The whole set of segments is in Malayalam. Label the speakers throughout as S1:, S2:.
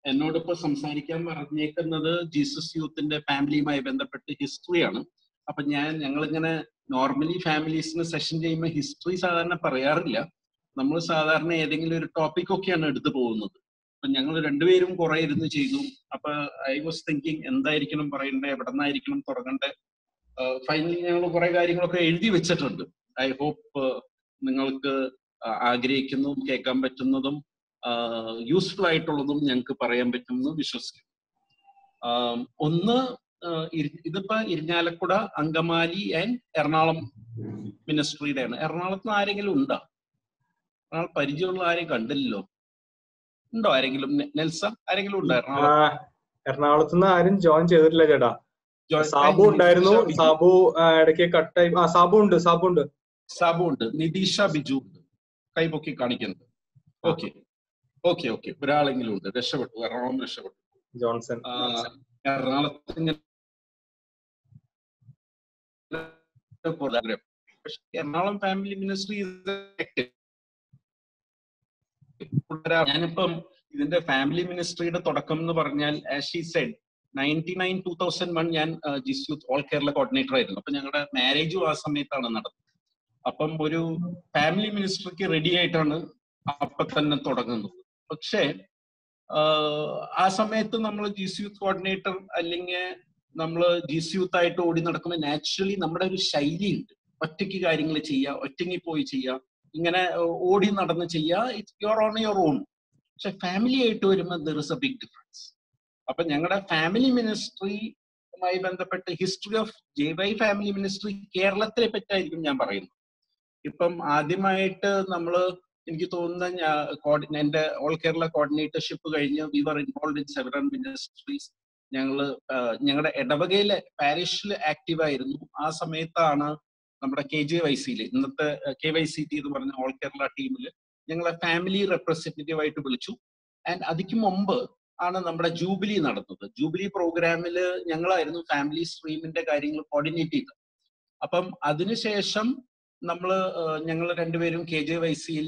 S1: എന്നോടിപ്പോ സംസാരിക്കാൻ പറഞ്ഞേക്കുന്നത് ജീസസ് യൂത്തിന്റെ ഫാമിലിയുമായി ബന്ധപ്പെട്ട് ഹിസ്റ്ററിയാണ് അപ്പൊ ഞാൻ ഞങ്ങളിങ്ങനെ നോർമലി ഫാമിലീസിന് സെഷൻ ചെയ്യുമ്പോൾ ഹിസ്റ്ററി സാധാരണ പറയാറില്ല നമ്മൾ സാധാരണ ഏതെങ്കിലും ഒരു ടോപ്പിക് ഒക്കെയാണ് എടുത്തു പോകുന്നത് അപ്പൊ ഞങ്ങൾ രണ്ടുപേരും കുറെ ഇരുന്ന് ചെയ്തു അപ്പൊ ഐ വാസ് തിങ്കിങ് എന്തായിരിക്കണം പറയണ്ടേ എവിടെ നിന്നായിരിക്കണം തുടങ്ങണ്ടേ ഫൈനലി ഞങ്ങൾ കുറെ കാര്യങ്ങളൊക്കെ എഴുതി വെച്ചിട്ടുണ്ട് ഐ ഹോപ്പ് നിങ്ങൾക്ക് ആഗ്രഹിക്കുന്നതും കേൾക്കാൻ പറ്റുന്നതും യൂസ്ഫുൾ ആയിട്ടുള്ളതും ഞങ്ങൾക്ക് പറയാൻ പറ്റുമെന്ന് വിശ്വസിക്കും ഒന്ന് ഇതിപ്പോ ഇരിഞ്ഞാലക്കുട അങ്കമാലി ആൻഡ് എറണാകുളം മിനിസ്ട്രിയുടെയാണ് എറണാകുളത്ത് നിന്ന് ആരെങ്കിലും ഉണ്ടോ എറണാകുളം പരിചയമുള്ള ആരെയും കണ്ടില്ലല്ലോ ഉണ്ടോ ആരെങ്കിലും നെൽസ ആരെങ്കിലും ഉണ്ടോ എറണാകുളം
S2: എറണാകുളത്ത് നിന്ന് ആരും ജോയിൻ ചെയ്തിട്ടില്ല ചേട്ടാ സാബു ഉണ്ടായിരുന്നു സാബു ഇടയ്ക്ക് കട്ടായി ആ സാബു ഉണ്ട് സാബു ഉണ്ട്
S1: സാബു ഉണ്ട് നിതീഷ ബിജു ഉണ്ട് കൈപൊക്കി കാണിക്കുന്നത് ഓക്കെ ഓക്കെ ഓക്കെ ഒരാളെങ്കിലും ഉണ്ട് രക്ഷപ്പെട്ടു എറണാകുളം രക്ഷപ്പെട്ടു
S2: ജോൺസൺ
S1: എറണാകുളത്ത് എറണാകുളം ഫാമിലി മിനിസ്ട്രി ഞാനിപ്പം ഇതിന്റെ ഫാമിലി മിനിസ്ട്രിയുടെ തുടക്കം എന്ന് പറഞ്ഞാൽ as she said ninety nine two thousand one ഞാൻ Jesus youth all Kerala coordinator ആയിരുന്നു അപ്പൊ ഞങ്ങളുടെ മാരേജും ആ സമയത്താണ് നടന്നത് അപ്പം ഒരു ഫാമിലി മിനിസ്ട്രിക്ക് റെഡി ആയിട്ടാണ് അപ്പൊ തന്നെ തുടങ്ങുന്നത് പക്ഷേ ആ സമയത്ത് നമ്മൾ ജിസ് യൂത്ത് കോർഡിനേറ്റർ അല്ലെങ്കിൽ നമ്മൾ ജിസ് യൂത്ത് ആയിട്ട് ഓടി നടക്കുമ്പോൾ നാച്ചുറലി നമ്മുടെ ഒരു ശൈലിയുണ്ട് ഒറ്റയ്ക്ക് കാര്യങ്ങൾ ചെയ്യുക ഒറ്റങ്ങി പോയി ചെയ്യുക ഇങ്ങനെ ഓടി നടന്ന് ചെയ്യുക it's your own your own പക്ഷെ ഫാമിലി ആയിട്ട് വരുമ്പോൾ there is a big difference അപ്പൊ ഞങ്ങളുടെ ഫാമിലി മിനിസ്ട്രിയുമായി ബന്ധപ്പെട്ട് history of J Y family ministry കേരളത്തിനെ പറ്റായിരിക്കും ഞാൻ പറയുന്നത് ഇപ്പം ആദ്യമായിട്ട് നമ്മൾ എനിക്ക് തോന്നുന്ന എന്റെ ഓൾ കേരള കോർഡിനേറ്റർഷിപ്പ് കഴിഞ്ഞ് we were involve in several ministries ഞങ്ങള് ഞങ്ങളുടെ ഇടവകയിലെ പാരിഷിൽ ആക്റ്റീവ് ആയിരുന്നു ആ സമയത്താണ് നമ്മുടെ കെ ജെ വൈ സിയിൽ ഇന്നത്തെ കെ വൈ സി ടി എന്ന് പറഞ്ഞ ഓൾ കേരള ടീമിൽ ഞങ്ങളെ ഫാമിലി റെപ്രസെന്റേറ്റീവ് ആയിട്ട് വിളിച്ചു ആൻഡ് അതിക്ക് മുമ്പ് ആണ് നമ്മുടെ ജൂബിലി നടന്നത് ജൂബിലി പ്രോഗ്രാമിൽ ഞങ്ങളായിരുന്നു ഫാമിലി സ്ട്രീമിന്റെ കാര്യങ്ങൾ കോർഡിനേറ്റ് ചെയ്തത് അപ്പം അതിനുശേഷം നമ്മൾ ഞങ്ങൾ രണ്ടുപേരും കെ ജെ വൈ സിയിൽ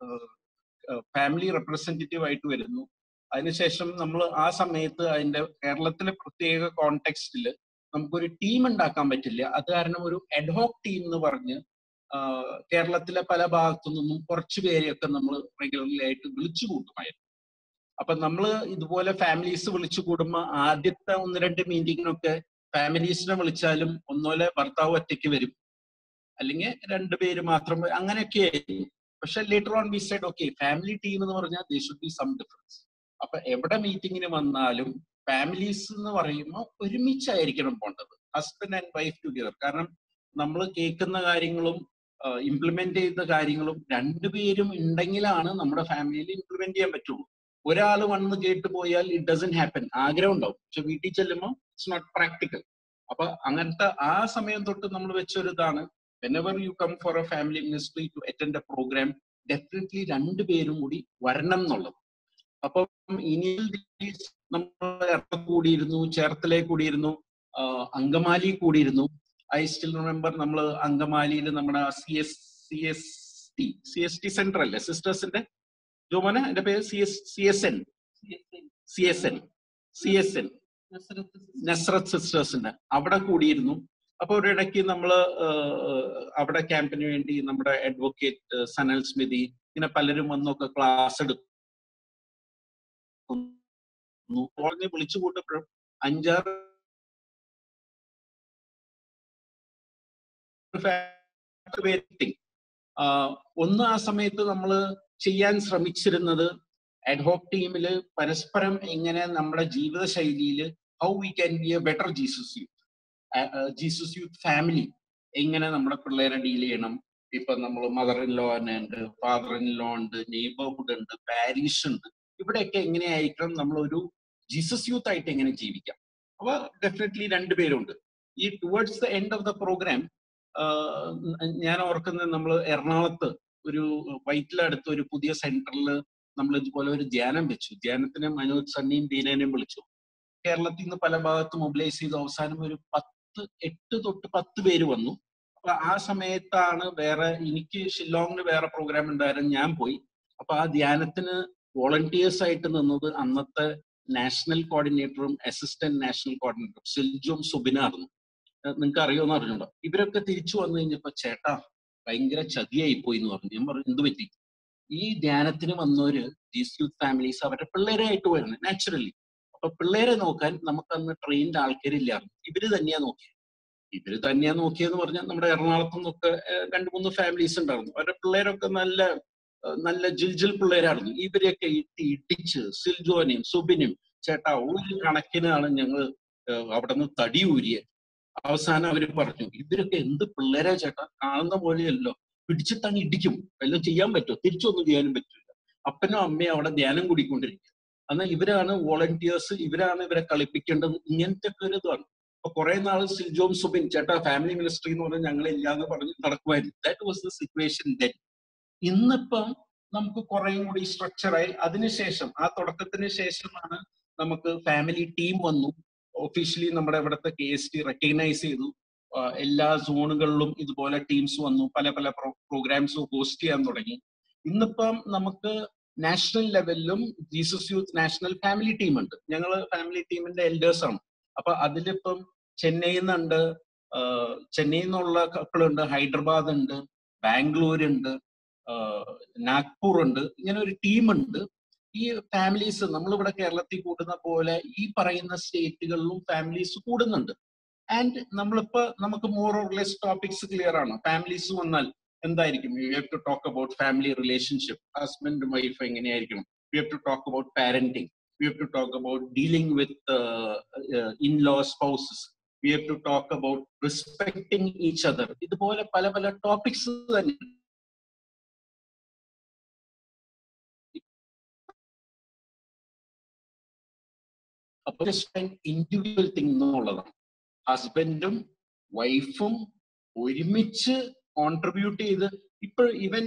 S1: ഫാമിലി റെപ്രസെന്റേറ്റീവ് ആയിട്ട് വരുന്നു അതിനുശേഷം നമ്മൾ ആ സമയത്ത് അതിന്റെ കേരളത്തിലെ പ്രത്യേക കോണ്ടെക്സ്റ്റിൽ നമുക്കൊരു ടീം ഉണ്ടാക്കാൻ പറ്റില്ല അത് കാരണം ഒരു എഡ്ഹോക്ക് ടീം എന്ന് പറഞ്ഞ് കേരളത്തിലെ പല ഭാഗത്തു നിന്നും കുറച്ചു പേരെയൊക്കെ നമ്മൾ റെഗുലർലി ആയിട്ട് വിളിച്ചു കൂട്ടുമായിരുന്നു അപ്പൊ നമ്മൾ ഇതുപോലെ ഫാമിലീസ് വിളിച്ചു കൂടുമ്പോൾ ആദ്യത്തെ ഒന്ന് രണ്ട് മീറ്റിങ്ങിനൊക്കെ ഫാമിലീസിനെ വിളിച്ചാലും ഒന്നുപോലെ ഭർത്താവ് ഒറ്റയ്ക്ക് വരും അല്ലെങ്കിൽ രണ്ടുപേര് മാത്രം അങ്ങനെയൊക്കെ ആയിരുന്നു പക്ഷെ later on we side okay family team എന്ന് പറഞ്ഞാൽ they should be some difference അപ്പൊ എവിടെ മീറ്റിങ്ങിന് വന്നാലും ഫാമിലീസ് എന്ന് പറയുമ്പോൾ ഒരുമിച്ചായിരിക്കണം പോണ്ടത് ഹസ്ബൻഡ് ആൻഡ് വൈഫ് ടുഗദർ കാരണം നമ്മൾ കേൾക്കുന്ന കാര്യങ്ങളും ഇംപ്ലിമെന്റ് ചെയ്ത കാര്യങ്ങളും രണ്ടുപേരും ഉണ്ടെങ്കിലാണ് നമ്മുടെ ഫാമിലിയിൽ ഇംപ്ലിമെന്റ് ചെയ്യാൻ പറ്റുള്ളൂ ഒരാൾ വന്ന് കേട്ട് പോയാൽ ഇറ്റ് ഡസൻ ഹാപ്പൻ ആഗ്രഹം ഉണ്ടാവും പക്ഷെ വീട്ടിൽ ചെല്ലുമ്പോൾ ഇറ്റ്സ് നോട്ട് പ്രാക്ടിക്കൽ അപ്പൊ അങ്ങനത്തെ ആ സമയം തൊട്ട് നമ്മൾ വെച്ചൊരു ഇതാണ് whenever you come for a family ministry to attend a programme definitely രണ്ടുപേരും കൂടി വരണം എന്നുള്ളത് അപ്പം ഇനിയൽ നമ്മൾ കൂടിയിരുന്നു ചേർത്തലേ കൂടിയിരുന്നു അങ്കമാലി കൂടിയിരുന്നു ഐ സ്റ്റിൽ റിമെമ്പർ നമ്മൾ അങ്കമാലിയിൽ നമ്മുടെ C S C S T C S T centre അല്ലേ സിസ്റ്റേഴ്സിന്റെ ജോമോനെ എന്റെ പേര് C S C S N C S N C S N Nazareth സിസ്റ്റേഴ്സിന്റെ അവിടെ കൂടിയിരുന്നു അപ്പൊ ഒരിടയ്ക്ക് നമ്മൾ അവിടെ ക്യാമ്പിന് വേണ്ടി നമ്മുടെ അഡ്വക്കേറ്റ് സനൽ സ്മിതി ഇങ്ങനെ പലരും വന്നൊക്കെ ക്ലാസ് എടുക്കും പറഞ്ഞ് വിളിച്ചു കൂട്ടപ്പോഴും അഞ്ചാറ് ഒന്ന് ആ സമയത്ത് നമ്മൾ ചെയ്യാൻ ശ്രമിച്ചിരുന്നത് അഡ്ഹോക് ടീമിൽ പരസ്പരം എങ്ങനെ നമ്മുടെ ജീവിത ശൈലിയിൽ how we can be a better Jesus youth Jesus youth family എങ്ങനെ നമ്മുടെ പിള്ളേരെ ഡീൽ ചെയ്യണം ഇപ്പൊ നമ്മൾ മദർ ഇൻ ലോ ഉണ്ട് ഫാദർ ഇൻ ലോ ഉണ്ട് നെയ്ബർഹുഡ് ഉണ്ട് പാരീഷ് ഉണ്ട് ഇവിടെയൊക്കെ എങ്ങനെയായിരിക്കണം നമ്മൾ ഒരു ജീസസ് യൂത്ത് ആയിട്ട് എങ്ങനെ ജീവിക്കാം അപ്പൊ ഡെഫിനറ്റ്ലി രണ്ടുപേരുണ്ട് ഈ towards the end of the programme ഞാൻ ഓർക്കുന്നത് നമ്മൾ എറണാകുളത്ത് ഒരു വൈറ്റിലടുത്ത് ഒരു പുതിയ സെന്ററിൽ നമ്മൾ ഇതുപോലെ ഒരു ധ്യാനം വെച്ചു ധ്യാനത്തിന് മനോജ് സണ്ണിയും ബീനേനെയും വിളിച്ചു കേരളത്തിൽ നിന്ന് പല ഭാഗത്ത് മൊബിലൈസ് ചെയ്ത് അവസാനം ഒരു പത്ത് എട്ട് തൊട്ട് പത്ത് പേര് വന്നു അപ്പൊ ആ സമയത്താണ് വേറെ എനിക്ക് ഷില്ലോങ്ങിന് വേറെ പ്രോഗ്രാം ഉണ്ടായിരുന്നു ഞാൻ പോയി അപ്പൊ ആ ധ്യാനത്തിന് വോളണ്ടിയേഴ്സ് ആയിട്ട് നിന്നത് അന്നത്തെ നാഷണൽ കോർഡിനേറ്ററും അസിസ്റ്റന്റ് നാഷണൽ കോർഡിനേറ്ററും സിൽജും സുബിനായിരുന്നു നിങ്ങൾക്ക് അറിയുമെന്ന് അറിഞ്ഞുണ്ടോ ഇവരൊക്കെ തിരിച്ചു വന്നു കഴിഞ്ഞപ്പോ ചേട്ടാ ഭയങ്കര ചതിയായി പോയി എന്ന് പറഞ്ഞു ഞാൻ പറഞ്ഞു എന്ത് പറ്റി ഈ ധ്യാനത്തിന് വന്നവര് ദീസ് യൂത്ത് ഫാമിലീസ് അവരുടെ പിള്ളേരായിട്ട് വരുന്നത് നാച്ചുറലി അപ്പൊ പിള്ളേരെ നോക്കാൻ നമുക്ക് അന്ന് ട്രെയിൻഡ് ആൾക്കാരില്ലായിരുന്നു ഇവര് തന്നെയാ നോക്കിയത് ഇവര് തന്നെയാ നോക്കിയെന്ന് പറഞ്ഞാൽ നമ്മുടെ എറണാകുളത്തു നിന്നൊക്കെ രണ്ട് മൂന്ന് ഫാമിലീസ് ഉണ്ടായിരുന്നു അവരുടെ പിള്ളേരൊക്കെ നല്ല നല്ല ജിൽജിൽ പിള്ളേരായിരുന്നു ഇവരെയൊക്കെ ഇട്ടി ഇടിച്ച് സിൽജോനെയും സുബിനും ചേട്ടാ ഒരു കണക്കിനാണ് ഞങ്ങൾ അവിടെ നിന്ന് തടി ഊരിയത് അവസാനം അവര് പറഞ്ഞു ഇവരൊക്കെ എന്ത് പിള്ളേരാ ചേട്ടാ കാണുന്ന പോലെയല്ലോ പിടിച്ചിട്ടങ്ങ് ഇടിക്കും വല്ലതും ചെയ്യാൻ പറ്റുമോ തിരിച്ചൊന്നും ചെയ്യാനും പറ്റില്ല അപ്പനും അമ്മയും അവിടെ ധ്യാനം കൂടിക്കൊണ്ടിരിക്കും എന്നാൽ ഇവരാണ് വോളണ്ടിയേഴ്സ് ഇവരാണ് ഇവരെ കളിപ്പിക്കേണ്ടത് ഇങ്ങനത്തെ ഒക്കെ ഒരു ഇതാണ് അപ്പൊ കുറെ നാൾ സിൽജോം സുബിൻ ചേട്ടാ ഫാമിലി മിനിസ്ട്രി എന്ന് പറഞ്ഞാൽ ഞങ്ങൾ ഇല്ലാന്ന് പറഞ്ഞ് നടക്കുമായിരുന്നു that was the situation then ഇന്നിപ്പം നമുക്ക് കുറേയും കൂടി സ്ട്രക്ചറായി അതിനുശേഷം ആ തുടക്കത്തിന് ശേഷമാണ് നമുക്ക് ഫാമിലി ടീം വന്നു ഒഫീഷ്യലി നമ്മുടെ ഇവിടുത്തെ കെ എസ് ടി റെക്കഗ്നൈസ് ചെയ്തു എല്ലാ സോണുകളിലും ഇതുപോലെ ടീംസ് വന്നു പല പല പ്രോഗ്രാംസ് ഹോസ്റ്റ് ചെയ്യാൻ തുടങ്ങി ഇന്നിപ്പം നമുക്ക് നാഷണൽ ലെവലിലും Jesus youth national family team ഉണ്ട് ഞങ്ങൾ ഫാമിലി ടീമിന്റെ എൽഡേഴ്സ് ആണ് അപ്പൊ അതിലിപ്പം ചെന്നൈയിൽ നിന്നുണ്ട് ചെന്നൈയിൽ നിന്നുള്ള കപ്പിളുണ്ട് ഹൈദരാബാദ് ഉണ്ട് ബാംഗ്ലൂർ ഉണ്ട് നാഗ്പൂർ ഉണ്ട് ഇങ്ങനെ ഒരു ടീമുണ്ട് ഈ ഫാമിലീസ് നമ്മളിവിടെ കേരളത്തിൽ കൂടുന്ന പോലെ ഈ പറയുന്ന സ്റ്റേറ്റുകളിലും ഫാമിലീസ് കൂടുന്നുണ്ട് ആൻഡ് നമ്മളിപ്പോ നമുക്ക് more or less topics clear ആണ് ഫാമിലീസ് വന്നാൽ എന്തായിരിക്കും you have to talk about family relationship husband wife എങ്ങനെയായിരിക്കണം you have to talk about parenting you have to talk about dealing with in law spouses we have to talk about respecting each other ഇതുപോലെ പല പല ടോപ്പിക്സ് തന്നെ അപ്പൊ ഇൻഡിവിജ്വൽ തിങ് എന്നുള്ളതാണ് ഹസ്ബൻഡും വൈഫും ഒരുമിച്ച് കോൺട്രിബ്യൂട്ട് ചെയ്ത് ഇപ്പൊ ഇവൻ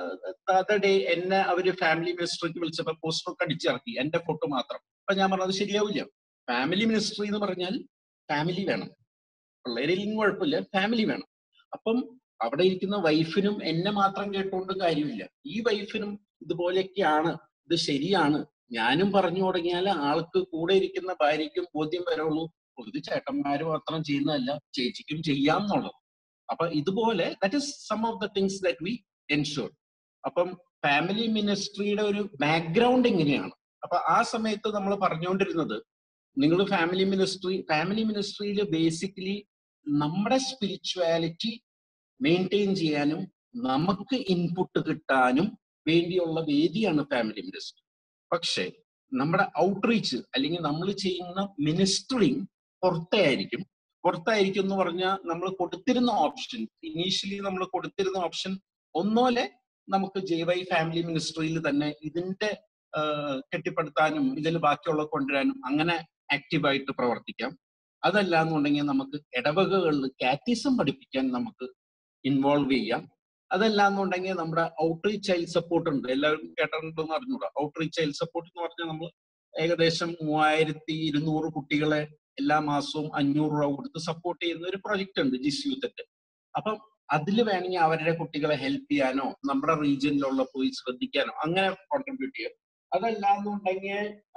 S1: ഡേ എന്നെ അവര് ഫാമിലി മിനിസ്റ്ററിക്ക് വിളിച്ചപ്പോ പോസ്റ്ററൊക്കെ അടിച്ചിറക്കി എന്റെ ഫോട്ടോ മാത്രം അപ്പൊ ഞാൻ പറഞ്ഞത് ശരിയാവില്ല ഫാമിലി മിനിസ്ട്രി എന്ന് പറഞ്ഞാൽ ഫാമിലി വേണം പിള്ളേരില്ലെങ്കിൽ കുഴപ്പമില്ല ഫാമിലി വേണം അപ്പം അവിടെ ഇരിക്കുന്ന വൈഫിനും എന്നെ മാത്രം കേട്ടുകൊണ്ട് കാര്യമില്ല ഈ വൈഫിനും ഇതുപോലെയൊക്കെയാണ് ഇത് ശരിയാണ് ഞാനും പറഞ്ഞു തുടങ്ങിയാൽ ആൾക്ക് കൂടെ ഇരിക്കുന്ന ഭാര്യയ്ക്കും ബോധ്യം വരുള്ളൂ ഇത് ചേട്ടന്മാര് മാത്രം ചെയ്യുന്നതല്ല ചേച്ചിക്കും ചെയ്യാം എന്നുള്ളത് അപ്പൊ ഇതുപോലെ that is some of the things that we ensure അപ്പം ഫാമിലി മിനിസ്ട്രിയുടെ ഒരു ബാക്ക്ഗ്രൗണ്ട് എങ്ങനെയാണ് അപ്പൊ ആ സമയത്ത് നമ്മൾ പറഞ്ഞുകൊണ്ടിരുന്നത് നിങ്ങൾ ഫാമിലി മിനിസ്ട്രി ഫാമിലി മിനിസ്ട്രിയിൽ ബേസിക്കലി നമ്മുടെ സ്പിരിച്വാലിറ്റി മെയിൻറ്റെയിൻ ചെയ്യാനും നമുക്ക് ഇൻപുട്ട് കിട്ടാനും വേണ്ടിയുള്ള വേദിയാണ് ഫാമിലി മിനിസ്ട്രി പക്ഷേ നമ്മുടെ ഔട്ട്റീച്ച് അല്ലെങ്കിൽ നമ്മൾ ചെയ്യുന്ന മിനിസ്ട്രിങ് പുറത്തായിരിക്കും പുറത്തായിരിക്കും എന്ന് പറഞ്ഞാൽ നമ്മൾ കൊടുത്തിരുന്ന ഓപ്ഷൻ ഇനീഷ്യലി നമ്മൾ കൊടുത്തിരുന്ന ഓപ്ഷൻ ഒന്നോലെ നമുക്ക് ജെ വൈ ഫാമിലി മിനിസ്ട്രിയിൽ തന്നെ ഇതിന്റെ കെട്ടിപ്പടുത്താനും ഇതിൽ ബാക്കിയുള്ള കൊണ്ടുവരാനും അങ്ങനെ ആക്റ്റീവായിട്ട് പ്രവർത്തിക്കാം അതല്ല എന്നുണ്ടെങ്കിൽ നമുക്ക് ഇടവകകളിൽ കാറ്റിസം പഠിപ്പിക്കാൻ നമുക്ക് ഇൻവോൾവ് ചെയ്യാം അതല്ല എന്നുണ്ടെങ്കിൽ നമ്മുടെ ഔട്ട്റീച്ച് ചൈൽഡ് സപ്പോർട്ട് ഉണ്ട് എല്ലാവരും കേട്ടിട്ടുണ്ടെന്ന് അറിഞ്ഞൂടാ ഔട്ട്റീച്ച് ചൈൽഡ് സപ്പോർട്ട് എന്ന് പറഞ്ഞാൽ നമ്മൾ ഏകദേശം മൂവായിരത്തി ഇരുന്നൂറ് കുട്ടികളെ എല്ലാ മാസവും അഞ്ഞൂറ് രൂപ കൊടുത്ത് സപ്പോർട്ട് ചെയ്യുന്ന ഒരു പ്രൊജക്ട് ഉണ്ട് ജിസ് യൂത്തിന്റെ അപ്പം അതിൽ വേണമെങ്കിൽ അവരുടെ കുട്ടികളെ ഹെൽപ്പ് ചെയ്യാനോ നമ്മുടെ റീജിയനിലുള്ള പോയി ശ്രദ്ധിക്കാനോ അങ്ങനെ കോൺട്രിബ്യൂട്ട് ചെയ്യാം അതല്ല എന്നുണ്ടെങ്കിൽ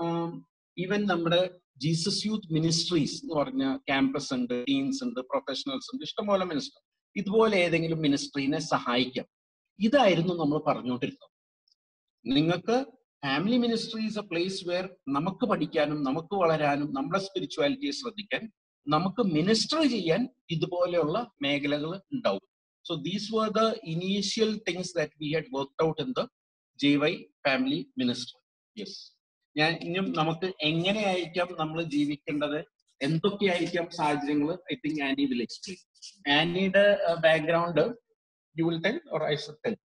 S1: ഈവൻ നമ്മുടെ ജീസസ് യൂത്ത് മിനിസ്ട്രീസ് എന്ന് പറഞ്ഞ ക്യാമ്പസ് ഉണ്ട് ടീംസ് ഉണ്ട് പ്രൊഫഷണൽസ് ഉണ്ട് ഇഷ്ടംപോലെ മിനിസ്റ്റർ ഇതുപോലെ ഏതെങ്കിലും മിനിസ്ട്രീനെ സഹായിക്കാം ഇതായിരുന്നു നമ്മൾ പറഞ്ഞുകൊണ്ടിരുന്നത് നിങ്ങൾക്ക് family ministry is a place where നമുക്ക് പഠിക്കാനും നമുക്ക് വളരാനും നമ്മുടെ സ്പിരിച്വാലിറ്റിയെ ശ്രദ്ധിക്കാൻ നമുക്ക് മിനിസ്റ്റർ ചെയ്യാൻ ഇതുപോലെയുള്ള മേഖലകൾ ഉണ്ടാവും so these were the initial things that we had worked out in the J Y family minister yes ഞാൻ ഇനിയും നമുക്ക് എങ്ങനെയായിരിക്കാം നമ്മൾ ജീവിക്കേണ്ടത് എന്തൊക്കെയായിരിക്കാം സാഹചര്യങ്ങൾ I think Annie will explain ആനിയുടെ background you will tell or I should tell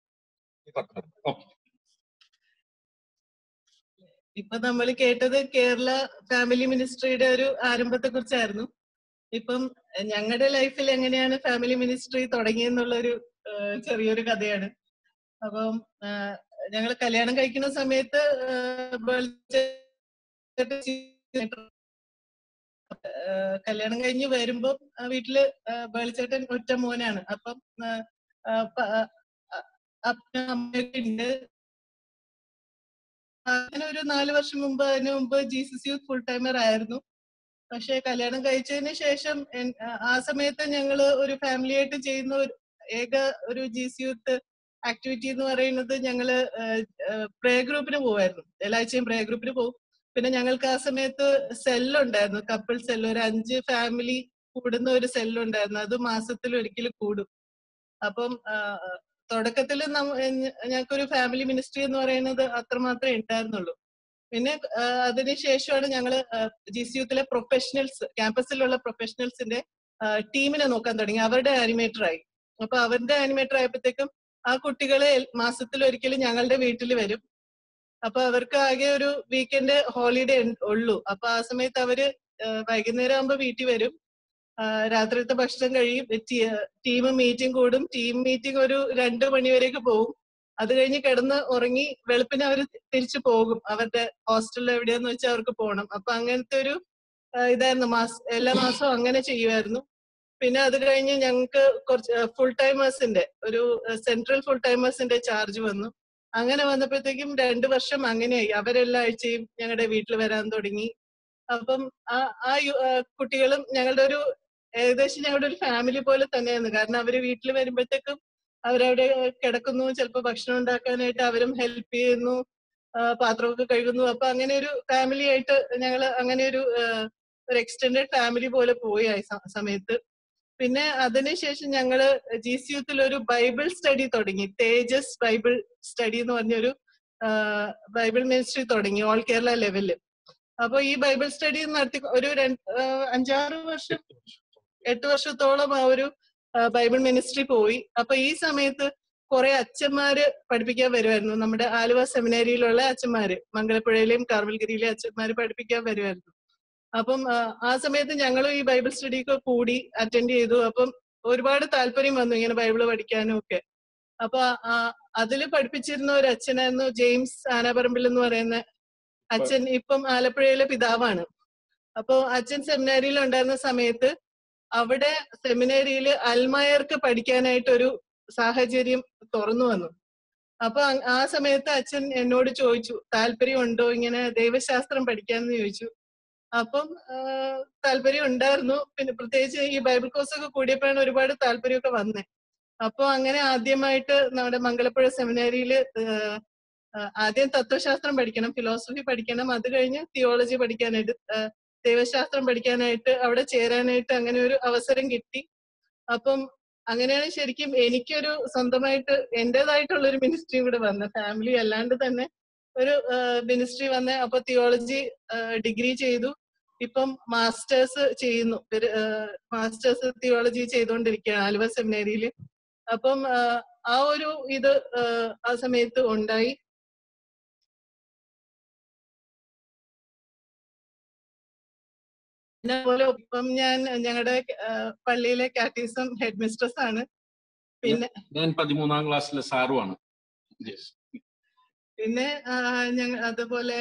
S1: okay
S3: ഇപ്പൊ നമ്മൾ കേട്ടത് കേരള ഫാമിലി മിനിസ്ട്രിയുടെ ഒരു ആരംഭത്തെ കുറിച്ചായിരുന്നു ഇപ്പം ഞങ്ങളുടെ ലൈഫിൽ എങ്ങനെയാണ് ഫാമിലി മിനിസ്ട്രി തുടങ്ങിയെന്നുള്ള ഒരു ചെറിയൊരു കഥയാണ് അപ്പം ഞങ്ങൾ കല്യാണം കഴിക്കുന്ന സമയത്ത് കല്യാണം കഴിഞ്ഞ് വരുമ്പോ വീട്ടില് ബേളിച്ചേട്ടൻ ഒറ്റ മോനാണ് അപ്പം അമ്മയൊക്കെ ഉണ്ട് അങ്ങനെ ഒരു നാല് വർഷം മുമ്പ് അതിന് മുമ്പ് G C C youth full timer ആയിരുന്നു പക്ഷെ കല്യാണം കഴിച്ചതിന് ശേഷം എൻ- ആ- ആ സമയത്ത് ഞങ്ങള് ഒരു ഫാമിലി ആയിട്ട് ചെയ്യുന്ന ഒരു ഏക ഒരു ജി സി യൂത്ത് ആക്ടിവിറ്റി എന്ന് പറയുന്നത് ഞങ്ങള് പ്രേ ഗ്രൂപ്പിന് പോവായിരുന്നു എല്ലാ ആഴ്ചയും പ്രേ ഗ്രൂപ്പിന് പോകും പിന്നെ ഞങ്ങൾക്ക് ആ സമയത്ത് സെല്ലുണ്ടായിരുന്നു കപ്പിൾ സെല്ല് ഒരു അഞ്ച് ഫാമിലി കൂടുന്ന ഒരു സെല്ലുണ്ടായിരുന്നു അത് മാസത്തിൽ ഒരിക്കൽ കൂടും അപ്പം തുടക്കത്തിൽ ഞങ്ങൾക്കൊരു ഫാമിലി മിനിസ്ട്രി എന്ന് പറയുന്നത് അത്രമാത്രമേ ഉണ്ടായിരുന്നുള്ളൂ പിന്നെ ആ, അതിനുശേഷമാണ് ഞങ്ങൾ ജി സി യൂത്തിലെ പ്രൊഫഷണൽസ് ക്യാമ്പസിലുള്ള പ്രൊഫഷണൽസിന്റെ ടീമിനെ നോക്കാൻ തുടങ്ങി അവരുടെ ആനിമേറ്റർ ആയി അപ്പൊ അവരുടെ ആനിമേറ്റർ ആയപ്പോഴത്തേക്കും ആ കുട്ടികളെ മാസത്തിൽ ഒരിക്കലും ഞങ്ങളുടെ വീട്ടിൽ വരും അപ്പൊ അവർക്ക് ആകെ ഒരു വീക്കെൻഡ് ഹോളിഡേ ഉള്ളൂ അപ്പൊ ആ സമയത്ത് അവര് ആ, വൈകുന്നേരം ആകുമ്പോ വീട്ടിൽ വരും ആ, രാത്രിയത്തെ ഭക്ഷണം കഴിയും ടീം മീറ്റിംഗ് കൂടും ടീം മീറ്റിംഗ് ഒരു രണ്ടു മണിവരെയൊക്കെ പോകും അത് കഴിഞ്ഞ് കിടന്ന് ഉറങ്ങി വെളുപ്പിന് അവർ തിരിച്ചു പോകും അവരുടെ ഹോസ്റ്റലിൽ എവിടെയാന്ന് വെച്ചാൽ അവർക്ക് പോകണം അപ്പൊ അങ്ങനത്തെ ഒരു ആ, ഇതായിരുന്നു മാസ എല്ലാ മാസവും അങ്ങനെ ചെയ്യുമായിരുന്നു പിന്നെ അത് കഴിഞ്ഞ് ഞങ്ങൾക്ക് കുറച്ച് ഫുൾ ടൈമേഴ്സിന്റെ ഒരു സെൻട്രൽ ഫുൾ ടൈമേഴ്സിന്റെ ചാർജ് വന്നു അങ്ങനെ വന്നപ്പോഴത്തേക്കും രണ്ടു വർഷം അങ്ങനെയായി അവരെല്ലാ ആഴ്ചയും ഞങ്ങളുടെ വീട്ടിൽ വരാൻ തുടങ്ങി അപ്പം ആ ആ യു- ആ കുട്ടികളും ഞങ്ങളുടെ ഒരു ഏകദേശം ഞങ്ങളുടെ ഒരു ഫാമിലി പോലെ തന്നെയായിരുന്നു കാരണം അവര് വീട്ടിൽ വരുമ്പോഴത്തേക്കും അവരവിടെ കിടക്കുന്നു ചിലപ്പോൾ ഭക്ഷണം ഉണ്ടാക്കാനായിട്ട് അവരും ഹെൽപ്പ് ചെയ്യുന്നു ആ, പാത്രമൊക്കെ കഴുകുന്നു അപ്പൊ അങ്ങനെ ഒരു ഫാമിലി ആയിട്ട് ഞങ്ങൾ അങ്ങനെ ഒരു ആ, ഒരു എക്സ്റ്റെൻഡഡ് ഫാമിലി പോലെ പോയി ആ സ- സമയത്ത് പിന്നെ അതിനുശേഷം ഞങ്ങള് ജി സി യൂത്തിൽ ഒരു ബൈബിൾ സ്റ്റഡി തുടങ്ങി തേജസ് ബൈബിൾ സ്റ്റഡി എന്ന് പറഞ്ഞൊരു ആ, ബൈബിൾ മിനിസ്ട്രി തുടങ്ങി ഓൾ കേരള ലെവലില് അപ്പൊ ഈ ബൈബിൾ സ്റ്റഡി നടത്തി ഒരു രണ്ട് ആ, അഞ്ചാറ് വർഷം എട്ട് വർഷത്തോളം ആ ഒരു ആ, ബൈബിൾ മിനിസ്ട്രി പോയി അപ്പൊ ഈ സമയത്ത് കുറെ അച്ഛന്മാര് പഠിപ്പിക്കാൻ വരുമായിരുന്നു നമ്മുടെ ആലുവ സെമിനാരിയിലുള്ള അച്ഛന്മാര് മംഗലപ്പുഴയിലെയും കാർമൽഗിരിയിലെ അച്ഛന്മാര് പഠിപ്പിക്കാൻ വരുമായിരുന്നു അപ്പം ആ, ആ സമയത്ത് ഞങ്ങൾ ഈ ബൈബിൾ സ്റ്റഡിയൊക്കെ കൂടി അറ്റൻഡ് ചെയ്തു അപ്പം ഒരുപാട് താല്പര്യം വന്നു ഇങ്ങനെ ബൈബിള് പഠിക്കാനും ഒക്കെ അപ്പൊ അതിൽ പഠിപ്പിച്ചിരുന്ന ഒരു അച്ഛനായിരുന്നു ജെയിംസ് ആനാപറമ്പിൽ എന്ന് പറയുന്ന അച്ഛൻ ഇപ്പം ആലപ്പുഴയിലെ പിതാവാണ് അപ്പൊ അച്ഛൻ സെമിനാരിയിൽ ഉണ്ടായിരുന്ന സമയത്ത് അവിടെ സെമിനാരിയിൽ അൽമയർക്ക് പഠിക്കാനായിട്ട് ഒരു സാഹചര്യം തുറന്നു വന്നു അപ്പൊ അ- ആ സമയത്ത് അച്ഛൻ എന്നോട് ചോദിച്ചു താല്പര്യമുണ്ടോ ഇങ്ങനെ ദൈവശാസ്ത്രം പഠിക്കാന്ന് ചോദിച്ചു അപ്പം ആ, താല്പര്യം ഉണ്ടായിരുന്നു പിന്നെ പ്രത്യേകിച്ച് ഈ ബൈബിൾ കോഴ്സ് ഒക്കെ കൂടിയപ്പോഴാണ് ഒരുപാട് താല്പര്യമൊക്കെ വന്നേ അപ്പൊ അങ്ങനെ ആദ്യമായിട്ട് നമ്മുടെ മംഗലപ്പുഴ സെമിനാരിയിൽ ആദ്യം തത്വശാസ്ത്രം പഠിക്കണം ഫിലോസഫി പഠിക്കണം അത് കഴിഞ്ഞ് തിയോളജി പഠിക്കാനായിട്ട് ആ, ദൈവശാസ്ത്രം പഠിക്കാനായിട്ട് അവിടെ ചേരാനായിട്ട് അങ്ങനെ ഒരു അവസരം കിട്ടി അപ്പം അങ്ങനെയാണ് ശരിക്കും എനിക്കൊരു സ്വന്തമായിട്ട് എന്റേതായിട്ടുള്ള ഒരു മിനിസ്ട്രി കൂടെ വന്ന ഫാമിലി അല്ലാണ്ട് തന്നെ ഒരു മിനിസ്ട്രി വന്ന അപ്പൊ തിയോളജി ഡിഗ്രി ചെയ്തു ഇപ്പം മാസ്റ്റേഴ്സ് ചെയ്യുന്നു മാസ്റ്റേഴ്സ് തിയോളജി ചെയ്തുകൊണ്ടിരിക്കുകയാണ് ആലുവ സെമിനറിയിൽ അപ്പം ആ, ആ ഒരു ഇത് ആ, ആ സമയത്ത് ഉണ്ടായി പിന്നെ അതുപോലെ ഇപ്പം ഞാൻ ഞങ്ങളുടെ പള്ളിയിലെ കാറ്റീസം ഹെഡ് മിസ്ട്രസ് ആണ് പിന്നെ
S1: ഞാൻ പതിമൂന്നാം ക്ലാസ്സിലെ സാറുമാണ് Yes.
S3: പിന്നെ ഞങ്ങൾ അതുപോലെ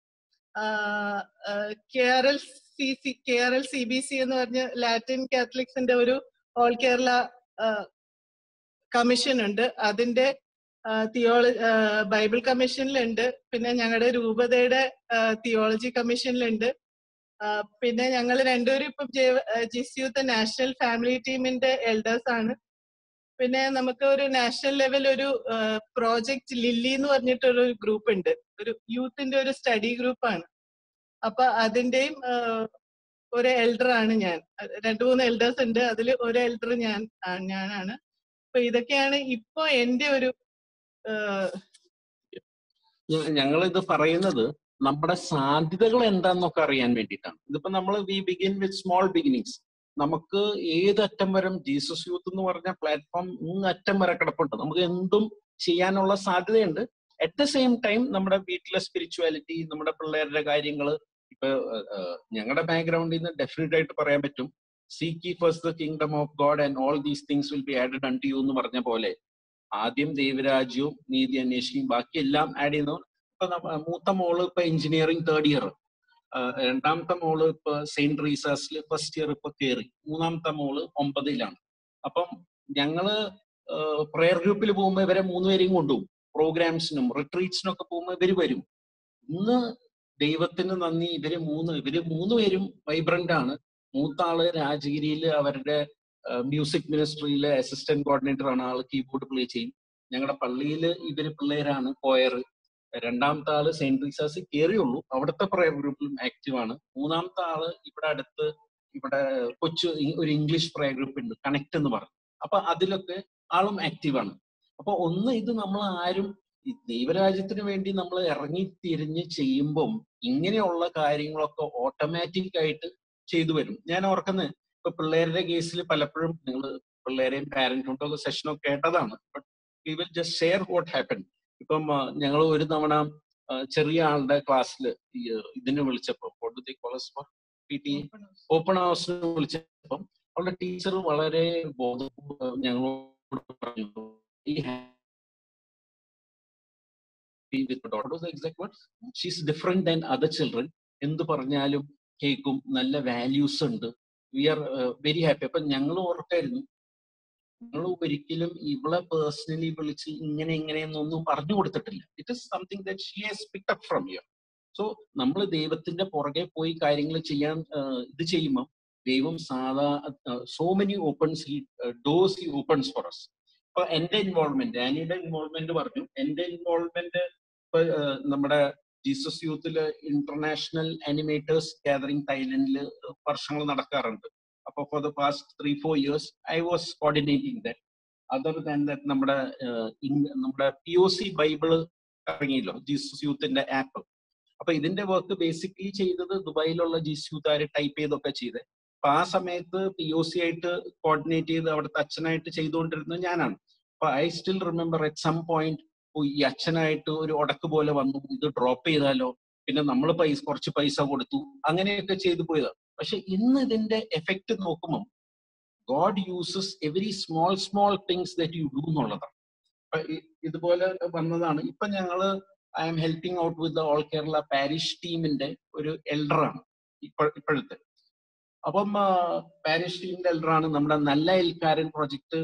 S3: K R L C C K R L C B C എന്ന് പറഞ്ഞ ലാറ്റിൻ കാത്തലിക്സിന്റെ ഒരു ഓൾ കേരള കമ്മീഷൻ ഉണ്ട് അതിന്റെ തിയോളജി ബൈബിൾ കമ്മീഷനിലുണ്ട് പിന്നെ ഞങ്ങളുടെ രൂപതയുടെ തിയോളജി കമ്മീഷനിലുണ്ട് ആ, പിന്നെ ഞങ്ങൾ രണ്ടുപേരും ഇപ്പം ജി സി യുത്തെ നാഷണൽ ഫാമിലി ടീമിന്റെ എൽഡേഴ്സ് ആണ് പിന്നെ നമുക്ക് ഒരു നാഷണൽ ലെവൽ ഒരു പ്രോജക്റ്റ് ലില്ലി എന്ന് പറഞ്ഞിട്ടൊരു ഗ്രൂപ്പ് ഉണ്ട് ഒരു യൂത്തിന്റെ ഒരു സ്റ്റഡി ഗ്രൂപ്പാണ് അപ്പൊ അതിന്റെയും ആ, ഒരു എൽഡർ ആണ് ഞാൻ അത് രണ്ടു മൂന്ന് എൽഡേഴ്സ് ഉണ്ട് അതിൽ ഒരു എൽഡർ ഞാൻ ആ, ഞാനാണ് അപ്പൊ ഇതൊക്കെയാണ് ഇപ്പൊ എന്റെ ഒരു ആ,
S1: ഞങ്ങൾ ഇത് പറയുന്നത് നമ്മുടെ സാധ്യതകൾ എന്താന്നൊക്കെ അറിയാൻ വേണ്ടിയിട്ടാണ് ഇതിപ്പോ നമ്മൾ we begin with small beginnings നമുക്ക് ഏതറ്റം വരെ ജീസസ് യൂത്ത് എന്ന് പറഞ്ഞ പ്ലാറ്റ്ഫോം അറ്റം വരെ കിടപ്പുണ്ട് നമുക്ക് എന്തും ചെയ്യാനുള്ള സാധ്യതയുണ്ട് അറ്റ് ദ സെയിം ടൈം നമ്മുടെ വീട്ടിലെ സ്പിരിച്വാലിറ്റി നമ്മുടെ പിള്ളേരുടെ കാര്യങ്ങൾ ഇപ്പൊ ഞങ്ങളുടെ ബാക്ക്ഗ്രൗണ്ടിൽ നിന്ന് ഡെഫിനറ്റ് ആയിട്ട് പറയാൻ പറ്റും seek first the kingdom of God and all these things will be added unto you എന്ന് പറഞ്ഞ പോലെ ആദ്യം ദൈവരാജ്യവും നീതി അന്വേഷിക്കും ബാക്കി എല്ലാം ആഡ് ചെയ്യുന്നു ഇപ്പൊ നമ്മ- മൂത്ത മോള് ഇപ്പൊ എഞ്ചിനീയറിംഗ് തേർഡ് ഇയർ രണ്ടാമത്തെ മോള് ഇപ്പൊ സെയിന്റ് റീസാസിൽ ഫസ്റ്റ് ഇയർ ഇപ്പൊ കയറി മൂന്നാമത്തെ മോള് ഒമ്പതിലാണ് അപ്പം ഞങ്ങള് പ്രെയർ ഗ്രൂപ്പിൽ പോകുമ്പോൾ ഇവരെ മൂന്നുപേരെയും കൊണ്ടുപോകും പ്രോഗ്രാംസിനും റിട്രീറ്റ്സിനും ഒക്കെ പോകുമ്പോൾ ഇവര് വരും ഇന്ന് ദൈവത്തിന് നന്ദി ഇവര് മൂന്ന് ഇവര് മൂന്ന് പേരും വൈബ്രന്റ് ആണ് മൂത്ത ആള് രാജഗിരിയിൽ അവരുടെ മ്യൂസിക് മിനിസ്ട്രിയിലെ അസിസ്റ്റന്റ് കോർഡിനേറ്റർ ആണ് ആള് കീബോർഡ് പ്ലേ ചെയ്യും ഞങ്ങളുടെ പള്ളിയിൽ ഇവര് പിള്ളേരാണ് കോയർ രണ്ടാമത്തെ ആള് സെയിന്റ് റീസാസ് കയറിയുള്ളൂ അവിടുത്തെ പ്രയർ ഗ്രൂപ്പിലും ആക്റ്റീവ് ആണ് മൂന്നാമത്തെ ആള് ഇവിടെ അടുത്ത് ഇവിടെ കൊച്ചു ഇ- ഒരു ഇംഗ്ലീഷ് പ്രയർ ഗ്രൂപ്പ് ഉണ്ട് കണക്ട് എന്ന് പറഞ്ഞു അപ്പൊ അതിലൊക്കെ ആളും ആക്റ്റീവ് ആണ് അപ്പൊ ഒന്ന് ഇത് നമ്മൾ ആരും ഈ ദൈവരാജ്യത്തിന് വേണ്ടി നമ്മൾ ഇറങ്ങി തിരിഞ്ഞ് ചെയ്യുമ്പം ഇങ്ങനെയുള്ള കാര്യങ്ങളൊക്കെ ഓട്ടോമാറ്റിക് ആയിട്ട് ചെയ്തു വരും ഞാൻ ഓർക്കുന്നത് ഇപ്പൊ പിള്ളേരുടെ കേസിൽ പലപ്പോഴും നിങ്ങൾ പിള്ളേരെയും പാരന്റും ഒക്കെ സെഷനൊക്കെ കേട്ടതാണ് but we will just share what happen ഇപ്പം ഞങ്ങൾ ഒരു തവണ ആ, ചെറിയ ആളുടെ ക്ലാസ്സിൽ ഇതിന് വിളിച്ചപ്പോ college for P T open ഹൗസിന് വിളിച്ചപ്പം അവളുടെ ടീച്ചർ വളരെ ബോധപൂർവ്വം ഞങ്ങളോട് പറഞ്ഞു ഈ she's different than other children എന്ത് പറഞ്ഞാലും കേൾക്കും നല്ല വാല്യൂസ് ഉണ്ട് വി ആർ വെരി ഹാപ്പി അപ്പൊ ഞങ്ങൾ ഓർക്കായിരുന്നു ഞങ്ങൾ ഒരിക്കലും ഇവളെ പേഴ്സണലി വിളിച്ച് ഇങ്ങനെ ഇങ്ങനെയെന്നൊന്നും പറഞ്ഞു കൊടുത്തിട്ടില്ല it is something that she has pick up from you so നമ്മൾ ദൈവത്തിന്റെ പുറകെ പോയി കാര്യങ്ങൾ ചെയ്യാൻ ആഹ് ഇത് ചെയ്യുമ്പോൾ ദൈവം സാധാ so many opens he does he opens for us ഇപ്പൊ എന്റെ ഇൻവോൾവ്മെന്റ് ആനിയുടെ ഇൻവോൾവ്മെന്റ് പറഞ്ഞു എന്റെ ഇൻവോൾവ്മെന്റ് ഇപ്പൊ ആഹ് നമ്മുടെ ജീസസ് യൂത്തില് ഇന്റർനാഷണൽ അനിമേറ്റേഴ്സ് ഗാദറിംഗ് തായ്ലൻഡില് വർഷങ്ങൾ നടക്കാറുണ്ട് അപ്പൊ for the past three four years I was coordinating that other than that നമ്മുടെ ആഹ് ഇങ് നമ്മുടെ പി ഒ സി ബൈബിള് ഇറങ്ങിയല്ലോ ജീസസ് യൂത്തിന്റെ ആപ്പ് അപ്പൊ ഇതിന്റെ വർക്ക് ബേസിക്കലി ചെയ്തത് ദുബായിലുള്ള ജീസസ് യൂത്തുകാർ ടൈപ്പ് ചെയ്തൊക്കെ ചെയ്ത് അപ്പൊ ആ സമയത്ത് പി ഒ സി ആയിട്ട് കോർഡിനേറ്റ് ചെയ്ത് അവിടുത്തെ അച്ഛനായിട്ട് ചെയ്തുകൊണ്ടിരുന്നത് ഞാനാണ് അപ്പൊ I still remember at some point ഈ അച്ഛനായിട്ട് ഒരു ഉടക്ക് പോലെ വന്നു ഇത് ഡ്രോപ്പ് ചെയ്താലോ പിന്നെ നമ്മൾ പൈസ കുറച്ച് പൈസ കൊടുത്തു അങ്ങനെയൊക്കെ ചെയ്തു പോയതാണ് പക്ഷെ ഇന്ന് ഇതിന്റെ എഫക്റ്റ് നോക്കുമ്പോൾ God uses every small small things that you do എന്നുള്ളതാണ് അപ്പൊ ഇ- ഇതുപോലെ വന്നതാണ് ഇപ്പൊ ഞങ്ങള് I'm helping out with all Kerala parish ടീമിന്റെ ഒരു എൽഡറാണ് ഇപ്പൊ ഇപ്പോഴത്തെ അപ്പം പാരിഷ് ടീമിന്റെ എൽഡറാണ് നമ്മുടെ നല്ല എൽക്കാരൻ പ്രൊജക്ട്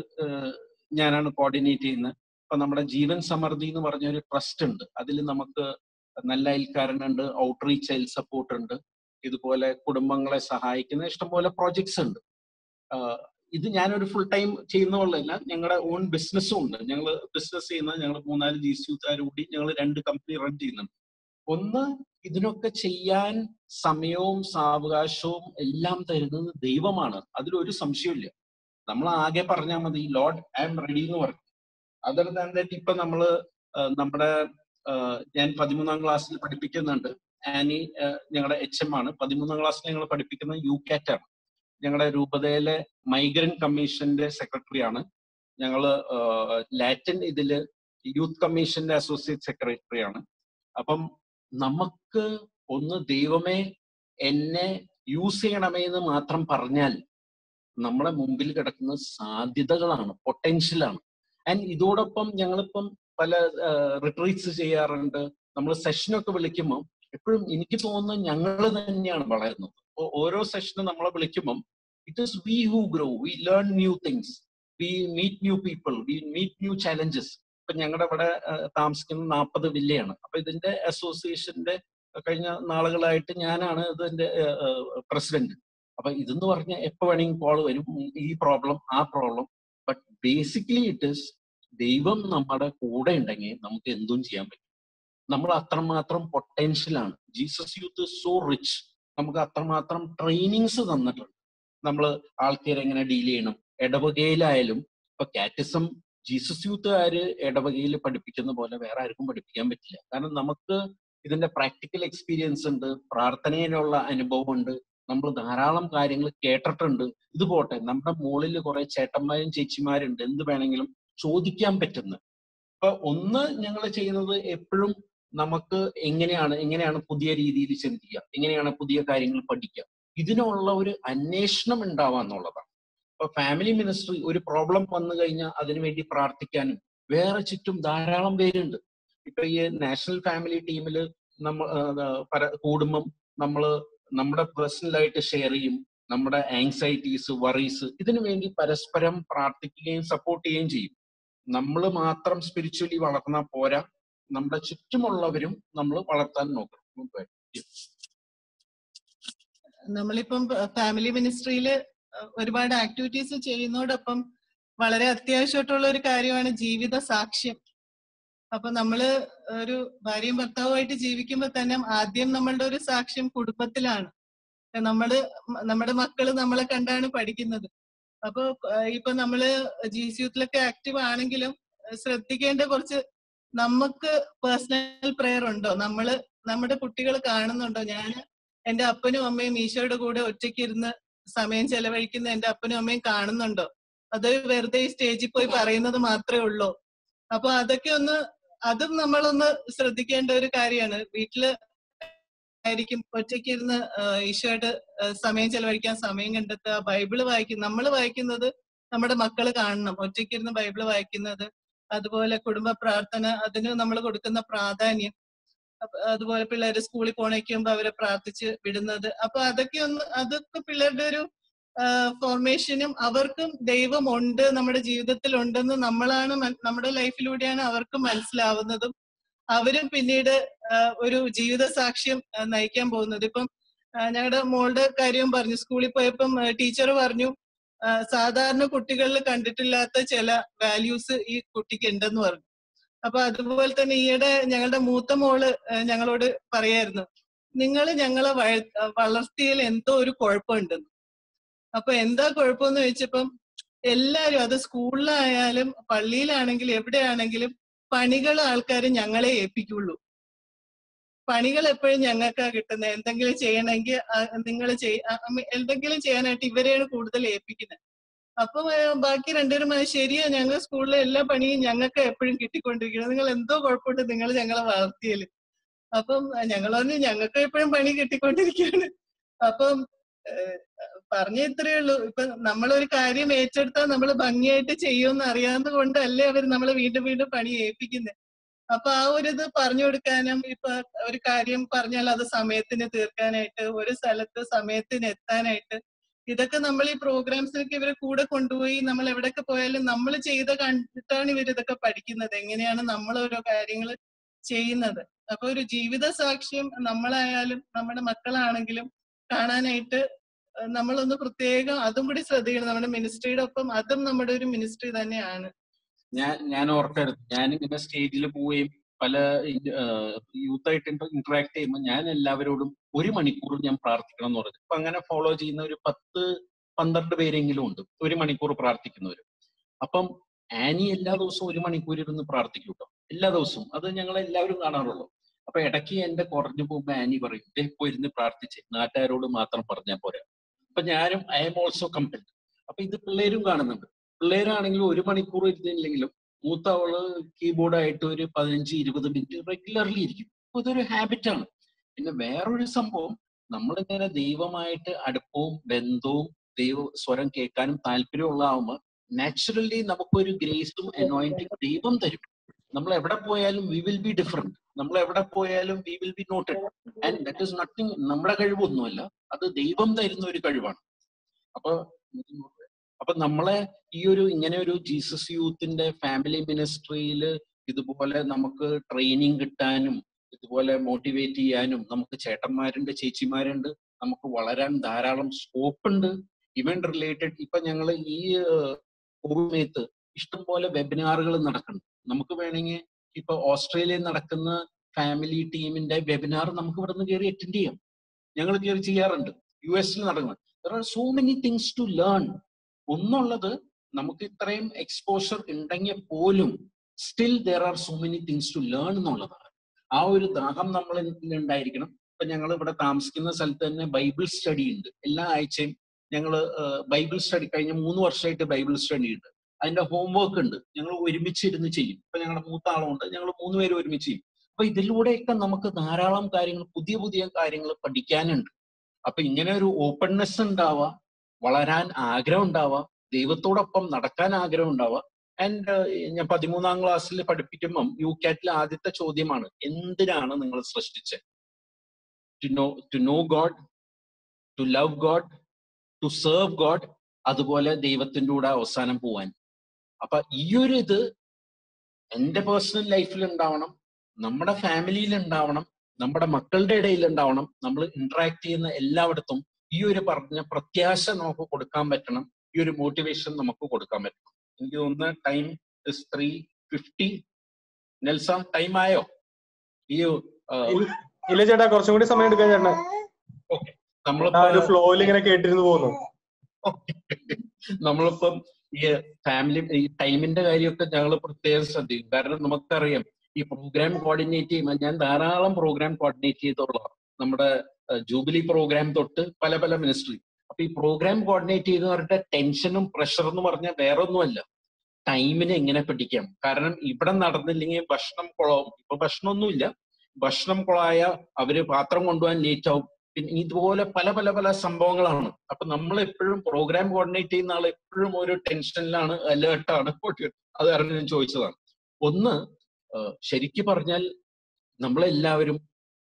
S1: ഞാനാണ് കോർഡിനേറ്റ് ചെയ്യുന്നത് അപ്പൊ നമ്മുടെ ജീവൻ സമൃദ്ധി എന്ന് പറഞ്ഞ ഒരു ട്രസ്റ്റ് ഉണ്ട് അതിൽ നമുക്ക് നല്ല അയൽക്കാരനുണ്ട് ഔട്ട്റീച്ച് അയൽ സപ്പോർട്ട് ഉണ്ട് ഇതുപോലെ കുടുംബങ്ങളെ സഹായിക്കുന്ന ഇഷ്ടംപോലെ പ്രോജക്ട്സ് ഉണ്ട് ആഹ് ഇത് ഞാനൊരു ഫുൾ ടൈം ചെയ്യുന്നതല്ല ഞങ്ങളുടെ ഓൺ ബിസിനസ്സും ഉണ്ട് ഞങ്ങൾ ബിസിനസ് ചെയ്യുന്ന ഞങ്ങൾ മൂന്നാല് ജി സി കൂടി ഞങ്ങൾ രണ്ട് കമ്പനി റൺ ചെയ്യുന്നുണ്ട് ഒന്ന് ഇതിനൊക്കെ ചെയ്യാൻ സമയവും സാവകാശവും എല്ലാം തരുന്നത് ദൈവമാണ് അതിലൊരു സംശയമില്ല നമ്മൾ ആകെ പറഞ്ഞാൽ മതി ലോഡ് ഐ എം റെഡി എന്ന് പറഞ്ഞു അതർ ദാൻ ദാറ്റ് ഇപ്പൊ നമ്മള് ആഹ് നമ്മുടെ ആഹ് ഞാൻ പതിമൂന്നാം ക്ലാസ്സിൽ പഠിപ്പിക്കുന്നുണ്ട് ആനി ഞങ്ങളുടെ എച്ച് എം ആണ് പതിമൂന്നാം ക്ലാസ്സിൽ ഞങ്ങൾ പഠിപ്പിക്കുന്നത് യു കാറ്റ് ആണ് ഞങ്ങളുടെ രൂപതയിലെ മൈഗ്രന്റ് കമ്മീഷന്റെ സെക്രട്ടറി ആണ് ഞങ്ങള് ലാറ്റിൻ ഇതില് യൂത്ത് കമ്മീഷന്റെ അസോസിയേറ്റ് സെക്രട്ടറി ആണ് അപ്പം നമുക്ക് ഒന്ന് ദൈവമേ എന്നെ യൂസ് ചെയ്യണമേ എന്ന് മാത്രം പറഞ്ഞാൽ നമ്മുടെ മുമ്പിൽ കിടക്കുന്ന സാധ്യതകളാണ് പൊട്ടൻഷ്യലാണ് ആൻഡ് ഇതോടൊപ്പം ഞങ്ങളിപ്പം പല റിട്രീറ്റ്സ് ചെയ്യാറുണ്ട് നമ്മൾ സെഷനൊക്കെ വിളിക്കുമ്പോൾ എപ്പോഴും എനിക്ക് തോന്നുന്നത് ഞങ്ങൾ തന്നെയാണ് വളരുന്നത് ഓ- ഓരോ സെഷനും നമ്മളെ വിളിക്കുമ്പം it is we who grow we learn new things we meet new people we meet new challenges ഇപ്പൊ ഞങ്ങളുടെ ഇവിടെ ആഹ്, താമസിക്കുന്നത് നാൽപ്പത് വില്ലയാണ് അപ്പൊ ഇതിന്റെ അസോസിയേഷന്റെ കഴിഞ്ഞ നാളുകളായിട്ട് ഞാനാണ് ഇതിന്റെ പ്രസിഡന്റ് അപ്പൊ ഇതെന്ന് പറഞ്ഞാൽ എപ്പോ വേണമെങ്കിൽ കോൾ വരും ഈ പ്രോബ്ലം ആ problem but basically it is ദൈവം നമ്മുടെ കൂടെ ഉണ്ടെങ്കിൽ നമുക്ക് എന്തും ചെയ്യാൻ പറ്റും നമ്മൾ അത്രമാത്രം പൊട്ടൻഷ്യലാണ് ജീസസ് യൂത്ത് സോ റിച്ച് നമുക്ക് അത്രമാത്രം ട്രെയിനിങ്സ് തന്നിട്ടുണ്ട് നമ്മൾ ആൾക്കാരെ എങ്ങനെ ഡീൽ ചെയ്യണം ഇടവകയിലായാലും ഇപ്പൊ കാറ്റിസം ജീസസ് യൂത്തുകാര് ഇടവകയിൽ പഠിപ്പിക്കുന്ന പോലെ വേറെ ആർക്കും പഠിപ്പിക്കാൻ പറ്റില്ല കാരണം നമുക്ക് ഇതിന്റെ പ്രാക്ടിക്കൽ എക്സ്പീരിയൻസ് ഉണ്ട് പ്രാർത്ഥനയിലുള്ള അനുഭവം ഉണ്ട് നമ്മൾ ധാരാളം കാര്യങ്ങൾ കേട്ടിട്ടുണ്ട് ഇത് പോട്ടെ നമ്മുടെ മുകളിൽ കുറെ ചേട്ടന്മാരും ചേച്ചിമാരുണ്ട് എന്ത് വേണമെങ്കിലും ചോദിക്കാൻ പറ്റുന്ന അപ്പൊ ഒന്ന് ഞങ്ങൾ ചെയ്യുന്നത് എപ്പോഴും നമുക്ക് എങ്ങനെയാണ് എങ്ങനെയാണ് പുതിയ രീതിയിൽ ചിന്തിക്കുക എങ്ങനെയാണ് പുതിയ കാര്യങ്ങൾ പഠിക്കുക ഇതിനുള്ള ഒരു അന്വേഷണം ഉണ്ടാവുക എന്നുള്ളതാണ് ഇപ്പൊ ഫാമിലി മിനിസ്ട്രി ഒരു പ്രോബ്ലം വന്നു കഴിഞ്ഞാൽ അതിനുവേണ്ടി പ്രാർത്ഥിക്കാനും വേറെ ചുറ്റും ധാരാളം പേരുണ്ട് ഇപ്പൊ ഈ നാഷണൽ ഫാമിലി ടീമിൽ നമ്മൾ കൂടുമ്പം നമ്മള് നമ്മുടെ പേഴ്സണലായിട്ട് ഷെയർ ചെയ്യും നമ്മുടെ ആങ്സൈറ്റീസ് വറീസ് ഇതിനു വേണ്ടി പരസ്പരം പ്രാർത്ഥിക്കുകയും സപ്പോർട്ട് ചെയ്യുകയും ചെയ്യും നമ്മൾ മാത്രം സ്പിരിച്വലി വളർന്നാൽ പോരാ നമ്മുടെ ചുറ്റുമുള്ളവരും നമ്മൾ വളർത്താൻ നോക്കണം
S3: നമ്മളിപ്പം ഫാമിലി മിനിസ്ട്രിയിൽ ഒരുപാട് ആക്ടിവിറ്റീസ് ചെയ്യുന്നതോടൊപ്പം വളരെ അത്യാവശ്യമായിട്ടുള്ള ഒരു കാര്യമാണ് ജീവിത സാക്ഷ്യം അപ്പൊ നമ്മള് ഒരു ഭാര്യയും ഭർത്താവുമായിട്ട് ജീവിക്കുമ്പോൾ തന്നെ ആദ്യം നമ്മളുടെ ഒരു സാക്ഷ്യം കുടുംബത്തിലാണ് നമ്മള് നമ്മുടെ മക്കള് നമ്മളെ കണ്ടാണ് പഠിക്കുന്നത് അപ്പൊ ഇപ്പൊ നമ്മള് ജി സി യൂത്തിലൊക്കെ ആക്റ്റീവ് ആണെങ്കിലും ശ്രദ്ധിക്കേണ്ട കുറച്ച് നമുക്ക് പേഴ്സണൽ പ്രെയർ ഉണ്ടോ നമ്മള് നമ്മുടെ കുട്ടികൾ കാണുന്നുണ്ടോ ഞാൻ എന്റെ അപ്പനും അമ്മയും ഈശോയുടെ കൂടെ ഒറ്റയ്ക്ക് ഇരുന്ന് സമയം ചെലവഴിക്കുന്ന എന്റെ അപ്പനും അമ്മയും കാണുന്നുണ്ടോ അത് വെറുതെ ഈ സ്റ്റേജിൽ പോയി പറയുന്നത് മാത്രമേ ഉള്ളൂ അപ്പൊ അതൊക്കെ ഒന്ന് അതും നമ്മളൊന്ന് ശ്രദ്ധിക്കേണ്ട ഒരു കാര്യമാണ് വീട്ടില് ആയിരിക്കും ഒറ്റയ്ക്ക് ഇരുന്ന് ഈശോയുടെ സമയം ചെലവഴിക്കാൻ സമയം കണ്ടെത്തുക ബൈബിള് വായിക്കും നമ്മൾ വായിക്കുന്നത് നമ്മുടെ മക്കള് കാണണം ഒറ്റയ്ക്ക് ഇരുന്ന് ബൈബിള് വായിക്കുന്നത് അതുപോലെ കുടുംബ പ്രാർത്ഥന അതിന് നമ്മൾ കൊടുക്കുന്ന പ്രാധാന്യം അതുപോലെ പിള്ളേര് സ്കൂളിൽ പോണേക്കുമ്പോ അവരെ പ്രാർത്ഥിച്ച് വിടുന്നത് അപ്പൊ അതൊക്കെ ഒന്ന് അതൊക്കെ പിള്ളേരുടെ ഒരു ഫോർമേഷനും അവർക്കും ദൈവം ഉണ്ട് നമ്മുടെ ജീവിതത്തിൽ ഉണ്ടെന്ന് നമ്മളാണ് നമ്മുടെ ലൈഫിലൂടെയാണ് അവർക്ക് മനസ്സിലാവുന്നതും അവരും പിന്നീട് ഒരു ജീവിത സാക്ഷ്യം നയിക്കാൻ പോകുന്നത് ഇപ്പം ഞങ്ങളുടെ മോളുടെ കാര്യം പറഞ്ഞു സ്കൂളിൽ പോയപ്പം ടീച്ചർ പറഞ്ഞു സാധാരണ കുട്ടികളിൽ കണ്ടിട്ടില്ലാത്ത ചില വാല്യൂസ് ഈ കുട്ടിക്ക് ഉണ്ടെന്ന് പറഞ്ഞു അപ്പൊ അതുപോലെ തന്നെ ഈയിടെ ഞങ്ങളുടെ മൂത്ത മോള് ഞങ്ങളോട് പറയായിരുന്നു നിങ്ങൾ ഞങ്ങളെ വളർത്തിയതിൽ എന്തോ ഒരു കുഴപ്പമുണ്ടെന്ന് അപ്പൊ എന്താ കുഴപ്പമെന്ന് ചോദിച്ചപ്പം എല്ലാരും അത് സ്കൂളിലായാലും പള്ളിയിലാണെങ്കിലും എവിടെയാണെങ്കിലും പണികൾ ആൾക്കാർ ഞങ്ങളെ ഏൽപ്പിക്കുള്ളൂ പണികൾ എപ്പോഴും ഞങ്ങൾക്കാ കിട്ടുന്നത് എന്തെങ്കിലും ചെയ്യണമെങ്കിൽ നിങ്ങൾ എന്തെങ്കിലും ചെയ്യാനായിട്ട് ഇവരെയാണ് കൂടുതൽ ഏൽപ്പിക്കുന്നത് അപ്പൊ ബാക്കി രണ്ടുപേരും ശരിയാ ഞങ്ങൾ സ്കൂളിലെ എല്ലാ പണിയും ഞങ്ങൾക്ക് എപ്പോഴും കിട്ടിക്കൊണ്ടിരിക്കുന്നത് നിങ്ങൾ എന്തോ കുഴപ്പമുണ്ട് നിങ്ങൾ ഞങ്ങളെ വളർത്തിയല് അപ്പം ഞങ്ങൾ പറഞ്ഞു ഞങ്ങൾക്ക് എപ്പോഴും പണി കിട്ടിക്കൊണ്ടിരിക്കുകയാണ് അപ്പം പറഞ്ഞ ഇത്രയേ ഉള്ളൂ ഇപ്പൊ നമ്മളൊരു കാര്യം ഏറ്റെടുത്താൽ നമ്മൾ ഭംഗിയായിട്ട് ചെയ്യുമെന്ന് അറിയാവുന്നത് കൊണ്ടല്ലേ അവർ നമ്മളെ വീണ്ടും വീണ്ടും പണി ഏൽപ്പിക്കുന്നത് അപ്പൊ ആ ഒരു ഇത് പറഞ്ഞു കൊടുക്കാനും ഇപ്പൊ ഒരു കാര്യം പറഞ്ഞാൽ അത് സമയത്തിന് തീർക്കാനായിട്ട് ഒരു സ്ഥലത്ത് സമയത്തിന് എത്താനായിട്ട് ഇതൊക്കെ നമ്മൾ ഈ പ്രോഗ്രാംസിനൊക്കെ ഇവരെ കൂടെ കൊണ്ടുപോയി നമ്മൾ എവിടെയൊക്കെ പോയാലും നമ്മൾ ചെയ്ത കണ്ടിട്ടാണ് ഇവർ ഇതൊക്കെ പഠിക്കുന്നത് എങ്ങനെയാണ് നമ്മൾ ഓരോ കാര്യങ്ങൾ ചെയ്യുന്നത് അപ്പൊ ഒരു ജീവിത സാക്ഷ്യം നമ്മളായാലും നമ്മുടെ മക്കളാണെങ്കിലും കാണാനായിട്ട് നമ്മളൊന്ന് പ്രത്യേകം അതും കൂടി ശ്രദ്ധിക്കണം നമ്മുടെ മിനിസ്ട്രിയുടെ ഒപ്പം അതും നമ്മുടെ ഒരു മിനിസ്ട്രി തന്നെയാണ്
S1: ഞാൻ ഞാൻ ഓർക്കരുത് ഞാൻ ഇങ്ങനെ സ്റ്റേജിൽ പോവുകയും പല യൂത്തായിട്ട് ഇന്ററാക്ട് ചെയ്യുമ്പോൾ ഞാൻ എല്ലാവരോടും ഒരു മണിക്കൂർ ഞാൻ പ്രാർത്ഥിക്കണം എന്ന് പറഞ്ഞു അപ്പൊ അങ്ങനെ ഫോളോ ചെയ്യുന്ന ഒരു പത്ത് പന്ത്രണ്ട് പേരെങ്കിലും ഉണ്ട് ഒരു മണിക്കൂർ പ്രാർത്ഥിക്കുന്നവർ അപ്പം ആനി എല്ലാ ദിവസവും ഒരു മണിക്കൂർ ഇരുന്ന് പ്രാർത്ഥിക്കും കേട്ടോ എല്ലാ ദിവസവും അത് ഞങ്ങൾ എല്ലാവരും കാണാറുള്ളൂ അപ്പൊ ഇടയ്ക്ക് എന്റെ കുറഞ്ഞു പോകുമ്പോ ആനി പറയും ഇതേ പോയിരുന്ന് പ്രാർത്ഥിച്ച് നാട്ടുകാരോട് മാത്രം പറഞ്ഞാൽ പോരാ അപ്പൊ ഞാനും ഐ എം ഓൾസോ കമ്പൽഡ് അപ്പൊ ഇത് പിള്ളേരും കാണുന്നുണ്ട് പിള്ളേരാണെങ്കിലും ഒരു മണിക്കൂർ ഇരുന്നില്ലെങ്കിലും മൂത്ത അവള് കീബോർഡായിട്ട് ഒരു പതിനഞ്ച് ഇരുപത് മിനിറ്റ് റെഗുലർലി ഇരിക്കും അപ്പൊ ഇതൊരു ഹാബിറ്റാണ് പിന്നെ വേറൊരു സംഭവം നമ്മളിങ്ങനെ ദൈവമായിട്ട് അടുപ്പവും ബന്ധവും ദൈവ സ്വരം കേൾക്കാനും താല്പര്യമുള്ളതാവുമ്പോൾ നാച്ചുറലി നമുക്കൊരു ഗ്രേസും അനോയിന്റിങ് ദൈവം തരും നമ്മൾ എവിടെ പോയാലും വി വിൽ ബി ഡിഫറെന്റ് നമ്മൾ എവിടെ പോയാലും we will be noted and that is nothing നമ്മുടെ കഴിവൊന്നുമല്ല അത് ദൈവം തരുന്ന ഒരു കഴിവാണ് അപ്പൊ അപ്പൊ നമ്മളെ ഈ ഒരു ഇങ്ങനെ ഒരു ജീസസ് യൂത്തിന്റെ ഫാമിലി മിനിസ്ട്രിയിൽ ഇതുപോലെ നമുക്ക് ട്രെയിനിങ് കിട്ടാനും ഇതുപോലെ മോട്ടിവേറ്റ് ചെയ്യാനും നമുക്ക് ചേട്ടന്മാരുണ്ട് ചേച്ചിമാരുണ്ട് നമുക്ക് വളരാൻ ധാരാളം സ്കോപ്പ് ഉണ്ട് ഇവന്റ് റിലേറ്റഡ് ഇപ്പൊ ഞങ്ങൾ ഈ സമയത്ത് ഇഷ്ടംപോലെ വെബിനാറുകൾ നടക്കുന്നുണ്ട് നമുക്ക് വേണമെങ്കിൽ ഇപ്പൊ ഓസ്ട്രേലിയയിൽ നടക്കുന്ന ഫാമിലി ടീമിന്റെ വെബിനാർ നമുക്ക് ഇവിടെ നിന്ന് കയറി അറ്റൻഡ് ചെയ്യാം ഞങ്ങൾ കയറി ചെയ്യാറുണ്ട് യു എസിൽ നടക്കുന്നത് there are so many things to learn ഒന്നുള്ളത് നമുക്ക് ഇത്രയും എക്സ്പോഷർ ഉണ്ടെങ്കിൽ പോലും still there are so many things to learn എന്നുള്ളതാണ് ആ ഒരു ദാഹം നമ്മൾ ഉണ്ടായിരിക്കണം ഇപ്പൊ ഞങ്ങൾ ഇവിടെ താമസിക്കുന്ന സ്ഥലത്ത് തന്നെ ബൈബിൾ സ്റ്റഡി ഉണ്ട് എല്ലാ ആഴ്ചയും ഞങ്ങൾ ബൈബിൾ സ്റ്റഡി കഴിഞ്ഞ മൂന്ന് വർഷമായിട്ട് ബൈബിൾ സ്റ്റഡി ഉണ്ട് അതിന്റെ ഹോംവർക്ക് ഉണ്ട് ഞങ്ങൾ ഒരുമിച്ചിരുന്ന് ചെയ്യും ഇപ്പൊ ഞങ്ങളുടെ മൂത്ത ആളുണ്ട് ഞങ്ങൾ മൂന്ന് പേര് ഒരുമിച്ച് ചെയ്യും അപ്പൊ ഇതിലൂടെയൊക്കെ നമുക്ക് ധാരാളം കാര്യങ്ങൾ പുതിയ പുതിയ കാര്യങ്ങൾ പഠിക്കാനുണ്ട് അപ്പൊ ഇങ്ങനെ ഒരു ഓപ്പൺനെസ് ഉണ്ടാവുക വളരാൻ ആഗ്രഹം ഉണ്ടാവുക ദൈവത്തോടൊപ്പം നടക്കാൻ ആഗ്രഹം ഉണ്ടാവുക ആൻഡ് ഞാൻ പതിമൂന്നാം ക്ലാസ്സിൽ പഠിപ്പിക്കുമ്പം യു കാറ്റിലെ ആദ്യത്തെ ചോദ്യമാണ് എന്തിനാണ് നിങ്ങൾ സൃഷ്ടിച്ചത് to know to know God to love God to serve God അതുപോലെ ദൈവത്തിൻ്റെ കൂടെ അവസാനം പോവാൻ അപ്പൊ ഈ ഒരു ഇത് എന്റെ പേഴ്സണൽ ലൈഫിൽ ഉണ്ടാവണം നമ്മുടെ ഫാമിലിയിൽ ഉണ്ടാവണം നമ്മുടെ മക്കളുടെ ഇടയിൽ ഉണ്ടാവണം നമ്മൾ ഇന്ററാക്ട് ചെയ്യുന്ന എല്ലായിടത്തും ഈ ഒരു പറഞ്ഞ പ്രത്യാശ നമുക്ക് കൊടുക്കാൻ പറ്റണം ഈ ഒരു മോട്ടിവേഷൻ നമുക്ക് കൊടുക്കാൻ പറ്റണം എനിക്ക് തോന്നുന്ന ടൈം ഇസ് ത്രീ ഫിഫ്റ്റി നെൽസ ടൈം ആയോ ഈ
S2: ഇല്ല ചേട്ടാ കുറച്ചും കൂടി സമയം എടുക്കാൻ ചേട്ടനെ
S1: നമ്മളിപ്പോ
S2: ഒരു ഫ്ലോയിൽ ഇങ്ങനെ കേട്ടിരുന്നു പോകുന്നു
S1: നമ്മളിപ്പം ഈ ഫാമിലി ഈ ടൈമിന്റെ കാര്യമൊക്കെ ഞങ്ങൾ പ്രത്യേകം ശ്രദ്ധിക്കും കാരണം നമുക്കറിയാം ഈ പ്രോഗ്രാം കോർഡിനേറ്റ് ചെയ്യുമ്പോൾ ഞാൻ ധാരാളം പ്രോഗ്രാം കോർഡിനേറ്റ് ചെയ്തുള്ള നമ്മുടെ ജൂബിലി പ്രോഗ്രാം തൊട്ട് പല പല മിനിസ്ട്രി അപ്പൊ ഈ പ്രോഗ്രാം കോർഡിനേറ്റ് ചെയ്യുന്നവരുടെ ടെൻഷനും പ്രഷർ എന്ന് പറഞ്ഞാൽ വേറെ ഒന്നുമല്ല ടൈമിനെ എങ്ങനെ പിടിക്കാം കാരണം ഇവിടെ നടന്നില്ലെങ്കിൽ ഭക്ഷണം കുളവും ഇപ്പൊ ഭക്ഷണമൊന്നുമില്ല ഭക്ഷണം കുളമായ അവര് പാത്രം കൊണ്ടുപോകാൻ ലേറ്റ് ആവും പിന്നെ ഇതുപോലെ പല പല പല സംഭവങ്ങളാണ് അപ്പൊ നമ്മൾ എപ്പോഴും പ്രോഗ്രാം കോർഡിനേറ്റ് ചെയ്യുന്ന ആൾ എപ്പോഴും ഒരു ടെൻഷനിലാണ് അലേർട്ടാണ് അത് കാരണം ഞാൻ ചോദിച്ചതാണ് ഒന്ന് ശരിക്കു പറഞ്ഞാൽ നമ്മളെല്ലാവരും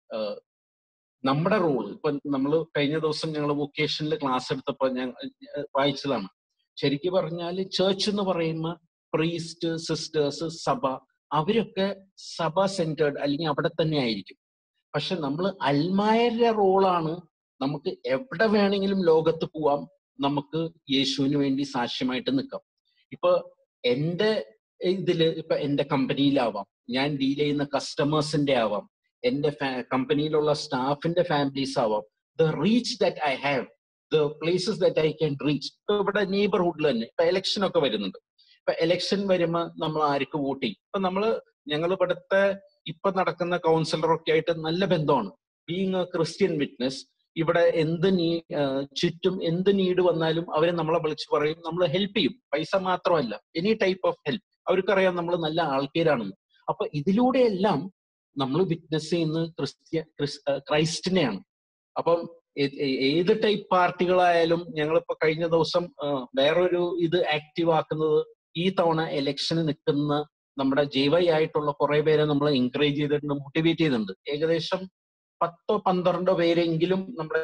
S1: നമ്മുടെ റോൾ ഇപ്പൊ നമ്മൾ കഴിഞ്ഞ ദിവസം ഞങ്ങൾ വൊക്കേഷനിൽ ക്ലാസ് എടുത്തപ്പോൾ ഞാൻ വായിച്ചതാണ് ശരിക്കു പറഞ്ഞാൽ ചേർച്ച് എന്ന് പറയുമ്പോൾ പ്രീസ്റ്റ് സിസ്റ്റേഴ്സ് സഭ അവരൊക്കെ സഭ സെന്റേർഡ് അല്ലെങ്കിൽ അവിടെ തന്നെ ആയിരിക്കും പക്ഷെ നമ്മൾ അൽമായരുടെ റോളാണ് നമുക്ക് എവിടെ വേണമെങ്കിലും ലോകത്ത് പോവാം നമുക്ക് യേശുവിന് വേണ്ടി സാക്ഷ്യമായിട്ട് നിൽക്കാം ഇപ്പൊ എന്റെ ഇതില് ഇപ്പൊ എന്റെ കമ്പനിയിലാവാം ഞാൻ ഡീൽ ചെയ്യുന്ന കസ്റ്റമേഴ്സിന്റെ ആവാം എന്റെ കമ്പനിയിലുള്ള സ്റ്റാഫിന്റെ ഫാമിലീസ് ആവാം the reach that I have the places that I can reach ഇപ്പൊ ഇവിടെ നെയ്ബർഹുഡിൽ തന്നെ ഇപ്പൊ എലക്ഷൻ ഒക്കെ വരുന്നുണ്ട് ഇപ്പൊ എലക്ഷൻ വരുമ്പോ നമ്മൾ ആർക്ക് വോട്ട് ചെയ്യും ഇപ്പൊ നമ്മള് ഞങ്ങൾ ഇവിടുത്തെ ഇപ്പൊ നടക്കുന്ന കൗൺസിലറൊക്കെ ആയിട്ട് നല്ല ബന്ധമാണ് ബീങ് എ ക്രിസ്ത്യൻ വിറ്റ്നസ് ഇവിടെ എന്ത് നീ ചുറ്റും എന്ത് നീഡ് വന്നാലും അവരെ നമ്മളെ വിളിച്ച് പറയും നമ്മൾ ഹെൽപ്പ് ചെയ്യും പൈസ മാത്രമല്ല എനി ടൈപ്പ് ഓഫ് ഹെൽപ്പ് അവർക്കറിയാം നമ്മൾ നല്ല ആൾക്കാരാണെന്ന് അപ്പൊ ഇതിലൂടെയെല്ലാം നമ്മൾ വിറ്റ്നസ് ചെയ്യുന്ന ക്രിസ്ത്യ ക്രൈസ്റ്റിനെയാണ് അപ്പം ഏത് ടൈപ്പ് പാർട്ടികളായാലും ഞങ്ങളിപ്പോ കഴിഞ്ഞ ദിവസം വേറൊരു ഇത് ആക്റ്റീവ് ആക്കുന്നത് ഈ തവണ ഇലക്ഷന് നിൽക്കുന്ന നമ്മുടെ ജൈവൈ ആയിട്ടുള്ള കുറെ പേരെ നമ്മൾ എൻകറേജ് ചെയ്തിട്ടുണ്ട് മോട്ടിവേറ്റ് ചെയ്യുന്നുണ്ട് ഏകദേശം പത്തോ പന്ത്രണ്ടോ പേരെങ്കിലും നമ്മുടെ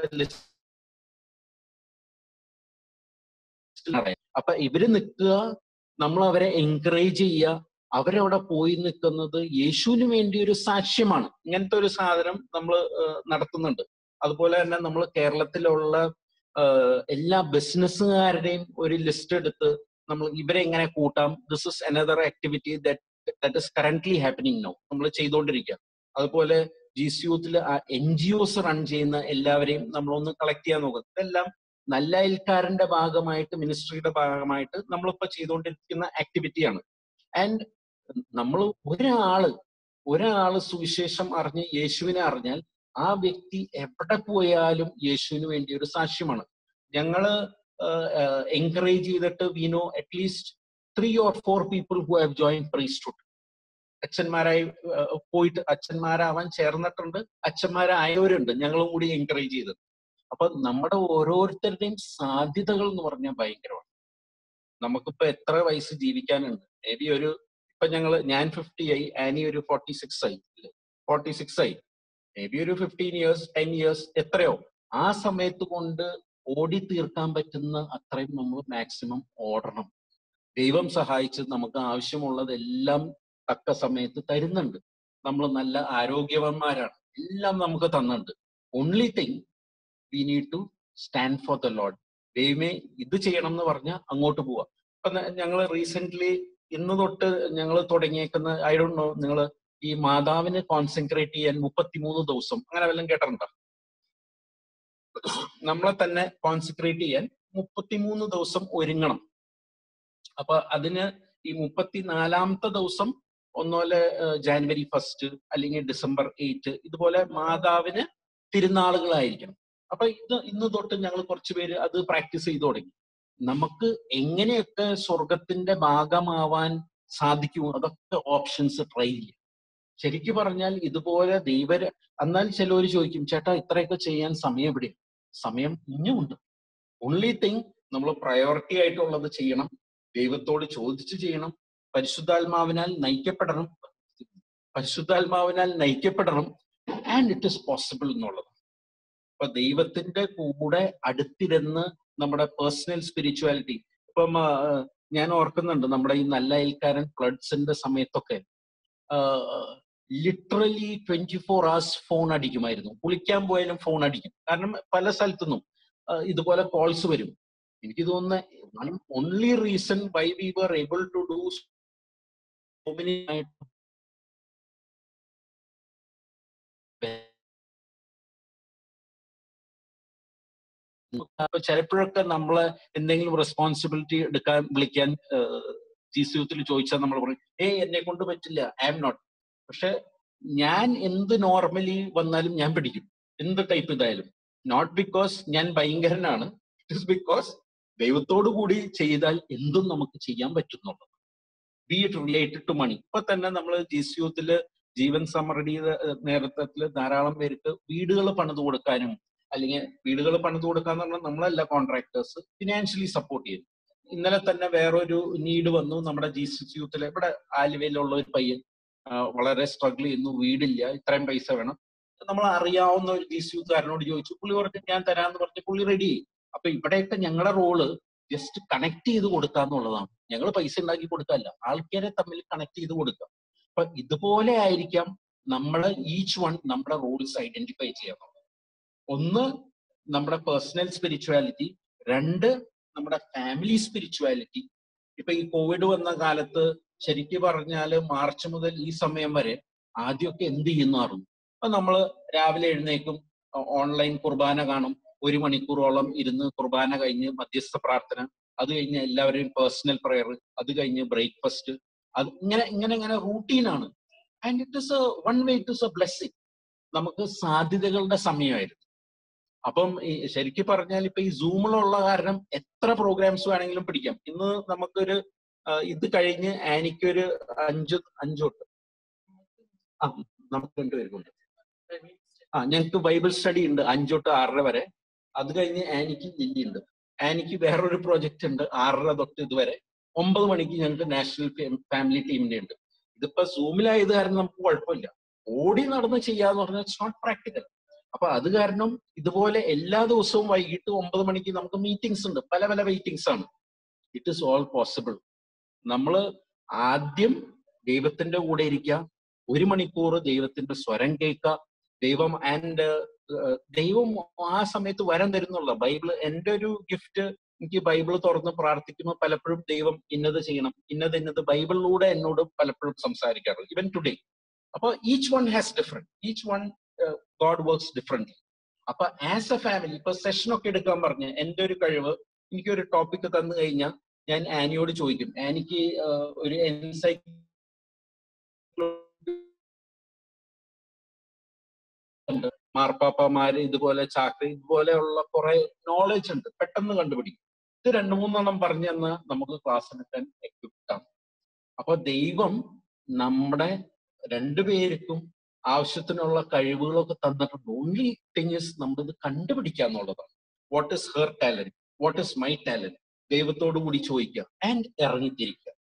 S1: ലിസ്റ്റ് അപ്പൊ ഇവര് നിൽക്കുക നമ്മൾ അവരെ എൻകറേജ് ചെയ്യുക അവരവിടെ പോയി നിൽക്കുന്നത് യേശുവിന് വേണ്ടി ഒരു സാക്ഷ്യമാണ് ഇങ്ങനത്തെ ഒരു സാധനം നമ്മൾ നടത്തുന്നുണ്ട് അതുപോലെ തന്നെ നമ്മൾ കേരളത്തിലുള്ള എല്ലാ ബിസിനസ്സുകാരുടെയും ഒരു ലിസ്റ്റ് എടുത്ത് നമ്മൾ ഇവരെ എങ്ങനെ കൂട്ടാം this is another activity that that is currently happening no നമ്മൾ ചെയ്തുകൊണ്ടിരിക്കുക അതുപോലെ ജി സി യൂത്തിൽ എൻ ജി ഒസ് റൺ ചെയ്യുന്ന എല്ലാവരെയും നമ്മളൊന്ന് കളക്ട് ചെയ്യാൻ നോക്കുക ഇതെല്ലാം നല്ല അയൽക്കാരന്റെ ഭാഗമായിട്ട് മിനിസ്ട്രിയുടെ ഭാഗമായിട്ട് നമ്മളിപ്പോ ചെയ്തുകൊണ്ടിരിക്കുന്ന ആക്ടിവിറ്റിയാണ് ആൻഡ് നമ്മൾ ഒരാള് ഒരാള് സുവിശേഷം അറിഞ്ഞ് യേശുവിനെ അറിഞ്ഞാൽ ആ വ്യക്തി എവിടെ പോയാലും യേശുവിന് വേണ്ടി ഒരു സാക്ഷ്യമാണ് ഞങ്ങള് എൻകറേജ് ചെയ്തിട്ട് we know at least three or four people who have join priesthood അച്ഛന്മാരായി പോയിട്ട് അച്ഛന്മാരാവാൻ ചേർന്നിട്ടുണ്ട് അച്ഛന്മാരായവരുണ്ട് ഞങ്ങളും കൂടി എൻകറേജ് ചെയ്തത് അപ്പൊ നമ്മുടെ ഓരോരുത്തരുടെയും സാധ്യതകൾ എന്ന് പറഞ്ഞാൽ ഭയങ്കരമാണ് നമുക്കിപ്പോ എത്ര വയസ്സ് ജീവിക്കാനുണ്ട് മേ ബി ഒരു ഇപ്പൊ ഞങ്ങള് ഞാൻ ഫിഫ്റ്റി ആയി ആനി ഒരു ഫോർട്ടി സിക്സ് ആയി ഫോർട്ടി സിക്സ് ആയി മേ ബി ഒരു ഫിഫ്റ്റീൻ ഇയേഴ്സ് ടെൻ ഇയേഴ്സ് എത്രയോ ആ സമയത്ത് കൊണ്ട് ഓടി തീർക്കാൻ പറ്റുന്ന അത്രയും നമ്മൾ മാക്സിമം ഓടണം ദൈവം സഹായിച്ച് നമുക്ക് ആവശ്യമുള്ളതെല്ലാം തക്ക സമയത്ത് തരുന്നുണ്ട് നമ്മൾ നല്ല ആരോഗ്യവന്മാരാണ് എല്ലാം നമുക്ക് തന്നുണ്ട് only thing we need to stand for the lord ദൈവമേ ഇത് ചെയ്യണം എന്ന് പറഞ്ഞാൽ അങ്ങോട്ട് പോവാ ഇപ്പൊ ഞങ്ങൾ റീസെന്റ് ഇന്ന് തൊട്ട് ഞങ്ങൾ തുടങ്ങിയേക്കുന്ന ഐ ഡോണ്ട് നോ നിങ്ങൾ ഈ മാതാവിനെ കോൺസെൻട്രേറ്റ് ചെയ്യാൻ മുപ്പത്തിമൂന്ന് ദിവസം അങ്ങനെ വല്ലതും കേട്ടിട്ടുണ്ടോ നമ്മളെ തന്നെ കോൺസെൻട്രേറ്റ് ചെയ്യാൻ മുപ്പത്തിമൂന്ന് ദിവസം ഒരുങ്ങണം അപ്പൊ അതിന് ഈ മുപ്പത്തിനാലാമത്തെ ദിവസം ഒന്നുപോലെ ജാനുവരി ഫസ്റ്റ് അല്ലെങ്കിൽ ഡിസംബർ എയ്റ്റ് ഇതുപോലെ മാതാവിന് തിരുനാളുകളായിരിക്കണം അപ്പൊ ഇത് ഇന്ന് തൊട്ട് ഞങ്ങൾ കുറച്ച് പേര് അത് പ്രാക്ടീസ് ചെയ്തു തുടങ്ങി നമുക്ക് എങ്ങനെയൊക്കെ സ്വർഗത്തിന്റെ ഭാഗമാവാൻ സാധിക്കുമോ അതൊക്കെ ഓപ്ഷൻസ് ട്രൈ ചെയ്യാം ശരിക്കു പറഞ്ഞാൽ ഇതുപോലെ ദൈവ എന്നാൽ ചിലവർ ചോദിക്കും ചേട്ടാ ഇത്രയൊക്കെ ചെയ്യാൻ സമയം എവിടെ സമയം ഇനിയുമുണ്ട് ഓൺലി തിങ് നമ്മൾ പ്രയോറിറ്റി ആയിട്ടുള്ളത് ചെയ്യണം ദൈവത്തോട് ചോദിച്ചു ചെയ്യണം പരിശുദ്ധാത്മാവിനാൽ നയിക്കപ്പെടണം പരിശുദ്ധാത്മാവിനാൽ നയിക്കപ്പെടണം ആൻഡ് ഇറ്റ് ഇസ് പോസിബിൾ എന്നുള്ളത് അപ്പൊ ദൈവത്തിന്റെ കൂടെ അടുത്തിരുന്ന് നമ്മുടെ പേഴ്സണൽ സ്പിരിച്വാലിറ്റി ഇപ്പം ഞാൻ ഓർക്കുന്നുണ്ട് നമ്മുടെ ഈ നല്ല അയൽക്കാരൻ ഫ്ലഡ്സിന്റെ സമയത്തൊക്കെ literally twenty four hours phone അടിക്കുമായിരുന്നു കുളിക്കാൻ പോയാലും ഫോൺ അടിക്കും കാരണം പല സ്ഥലത്തുനിന്നും ആ, ഇതുപോലെ കോൾസ് വരും എനിക്ക് തോന്നുന്ന only reason why we were able to do so many അപ്പൊ ചിലപ്പോഴൊക്കെ നമ്മള് എന്തെങ്കിലും റെസ്പോൺസിബിലിറ്റി എടുക്കാൻ വിളിക്കാൻ ജി സി യൂത്തിൽ ചോദിച്ചാൽ നമ്മൾ പറയും ഏയ് എന്നെ കൊണ്ട് പറ്റില്ല ഐ എം നോട്ട് പക്ഷെ ഞാൻ എന്ത് നോർമലി വന്നാലും ഞാൻ പിടിക്കും എന്ത് ടൈപ്പ് ഇതായാലും നോട്ട് ബിക്കോസ് ഞാൻ ഭയങ്കരനാണ് ഇറ്റ് ഇസ് ബിക്കോസ് ദൈവത്തോടു കൂടി ചെയ്താൽ എന്തും നമുക്ക് ചെയ്യാൻ പറ്റുന്നുള്ളൂ be it related to money ഇപ്പൊ തന്നെ നമ്മൾ ജി സി യൂത്തില് ജീവൻ സമൃദ്ധിയുടെ നേതൃത്വത്തിൽ ധാരാളം പേർക്ക് വീടുകൾ പണിത് കൊടുക്കാനും അല്ലെങ്കിൽ വീടുകൾ പണിത് കൊടുക്കാന്ന് പറഞ്ഞാൽ നമ്മളല്ല കോൺട്രാക്ടേഴ്സ് ഫിനാൻഷ്യലി സപ്പോർട്ട് ചെയ്യും ഇന്നലെ തന്നെ വേറൊരു നീഡ് വന്നു നമ്മുടെ ജി സി യൂത്തിലെ ഇവിടെ ആലുവയിലുള്ള ഒരു പയ്യൻ ആ, വളരെ സ്ട്രഗിൾ ചെയ്യുന്നു വീടില്ല ഇത്രയും പൈസ വേണം നമ്മൾ അറിയാവുന്ന ഒരു ജി സി യൂത്തുകാരനോട് ചോദിച്ചു പുള്ളി പറഞ്ഞു ഞാൻ തരാന്ന് പറഞ്ഞ് പുള്ളി റെഡി അപ്പൊ ഇവിടെയൊക്കെ ഞങ്ങളുടെ റോള് ജസ്റ്റ് കണക്ട് ചെയ്ത് കൊടുക്കുക എന്നുള്ളതാണ് ഞങ്ങൾ പൈസ ഉണ്ടാക്കി കൊടുക്കല്ല ആൾക്കാരെ തമ്മിൽ കണക്ട് ചെയ്ത് കൊടുക്കുക അപ്പൊ ഇതുപോലെ ആയിരിക്കാം നമ്മൾ ഈച്ച് വൺ നമ്മുടെ റോൾസ് ഐഡന്റിഫൈ ചെയ്യാൻ ഒന്ന് നമ്മുടെ പേഴ്സണൽ സ്പിരിച്വാലിറ്റി രണ്ട് നമ്മുടെ ഫാമിലി സ്പിരിച്വാലിറ്റി ഇപ്പൊ ഈ കോവിഡ് വന്ന കാലത്ത് ശരിക്ക് പറഞ്ഞാല് മാർച്ച് മുതൽ ഈ സമയം വരെ ആദ്യമൊക്കെ എന്ത് ചെയ്യുന്നായിരുന്നു അപ്പൊ നമ്മള് രാവിലെ എഴുന്നേക്കും ഓൺലൈൻ കുർബാന കാണും ഒരു മണിക്കൂറോളം ഇരുന്ന് കുർബാന കഴിഞ്ഞ് മധ്യസ്ഥ പ്രാർത്ഥന അത് കഴിഞ്ഞ് എല്ലാവരെയും പേഴ്സണൽ പ്രയർ അത് കഴിഞ്ഞ് ബ്രേക്ക്ഫാസ്റ്റ് അത് ഇങ്ങനെ ഇങ്ങനെ ഇങ്ങനെ റൂട്ടീനാണ് and it is one way it is a blessing നമുക്ക് സാധ്യതകളുടെ സമയമായിരുന്നു അപ്പം ഈ ശരിക്കും പറഞ്ഞാൽ ഇപ്പൊ ഈ സൂമിലുള്ള കാരണം എത്ര പ്രോഗ്രാംസ് വേണമെങ്കിലും പിടിക്കാം ഇന്ന് നമുക്കൊരു ആ, ഇത് കഴിഞ്ഞ് ആനിക്കൊരു അഞ്ച് അഞ്ചു തൊട്ട് ആ നമുക്ക് രണ്ടുപേർക്കുണ്ട് ആ ഞങ്ങൾക്ക് ബൈബിൾ സ്റ്റഡി ഉണ്ട് അഞ്ചു തൊട്ട് ആറര വരെ അത് കഴിഞ്ഞ് ആനിക്ക് ലില്ലി ഉണ്ട് ആനിക്ക് വേറൊരു പ്രോജക്റ്റ് ഉണ്ട് ആറര തൊട്ട് ഇതുവരെ ഒമ്പത് മണിക്ക് ഞങ്ങൾക്ക് നാഷണൽ ഫാമിലി ടീമിന്റെ ഉണ്ട് ഇതിപ്പോ സൂമിലായത് കാരണം നമുക്ക് കുഴപ്പമില്ല ഓടി നടന്ന് ചെയ്യാന്ന് പറഞ്ഞാൽ ഇറ്റ്സ് നോട്ട് പ്രാക്ടിക്കൽ അപ്പൊ അത് കാരണം ഇതുപോലെ എല്ലാ ദിവസവും വൈകിട്ട് ഒമ്പത് മണിക്ക് നമുക്ക് മീറ്റിംഗ്സ് ഉണ്ട് പല പല മീറ്റിംഗ്സ് ആണ് ഇറ്റ് ഇസ് ഓൾ പോസിബിൾ നമ്മള് ആദ്യം ദൈവത്തിന്റെ കൂടെ ഇരിക്കുക ഒരു മണിക്കൂർ ദൈവത്തിന്റെ സ്വരം കേൾക്കുക ദൈവം ആൻഡ് ദൈവം ആ സമയത്ത് വരം തരുന്നുള്ള ബൈബിള് എന്റെ ഒരു ഗിഫ്റ്റ് എനിക്ക് ബൈബിൾ തുറന്ന് പ്രാർത്ഥിക്കുമ്പോൾ പലപ്പോഴും ദൈവം ഇന്നത് ചെയ്യണം ഇന്നത് ഇന്നത് ബൈബിളിലൂടെ എന്നോട് പലപ്പോഴും സംസാരിക്കാറുണ്ട് ഇവൻ ടുഡേ അപ്പൊ each one has different each one God works different അപ്പൊ ആസ് എ ഫാമിലി ഇപ്പൊ സെഷൻ ഒക്കെ എടുക്കാൻ പറഞ്ഞ് എന്റെ ഒരു കഴിവ് എനിക്ക് ഒരു ടോപ്പിക് തന്നു കഴിഞ്ഞാൽ ഞാൻ ആനിയോട് ചോദിക്കും ആനിക്ക് ആഹ്, ഒരു എൻസൈക്ലോ ഉണ്ട് മാർപ്പാപ്പമാര് ഇതുപോലെ ചാക്രി ഇതുപോലെയുള്ള കുറെ നോളജ് ഉണ്ട് പെട്ടെന്ന് കണ്ടുപിടിക്കും ഇത് രണ്ടു മൂന്നെണ്ണം പറഞ്ഞു തന്ന് നമുക്ക് ക്ലാസ് എടുക്കാൻ equipped ആണ് അപ്പൊ ദൈവം നമ്മുടെ രണ്ടുപേർക്കും ആവശ്യത്തിനുള്ള കഴിവുകളൊക്കെ തന്നിട്ടുണ്ട് ഓൺലി തിങ് ഇസ് നമ്മളിത് കണ്ടുപിടിക്കുക എന്നുള്ളതാണ് what is her talent what is my talent ദൈവത്തോടു കൂടി ചോദിക്കുക ആൻഡ് ഇറങ്ങിത്തിരിക്കുക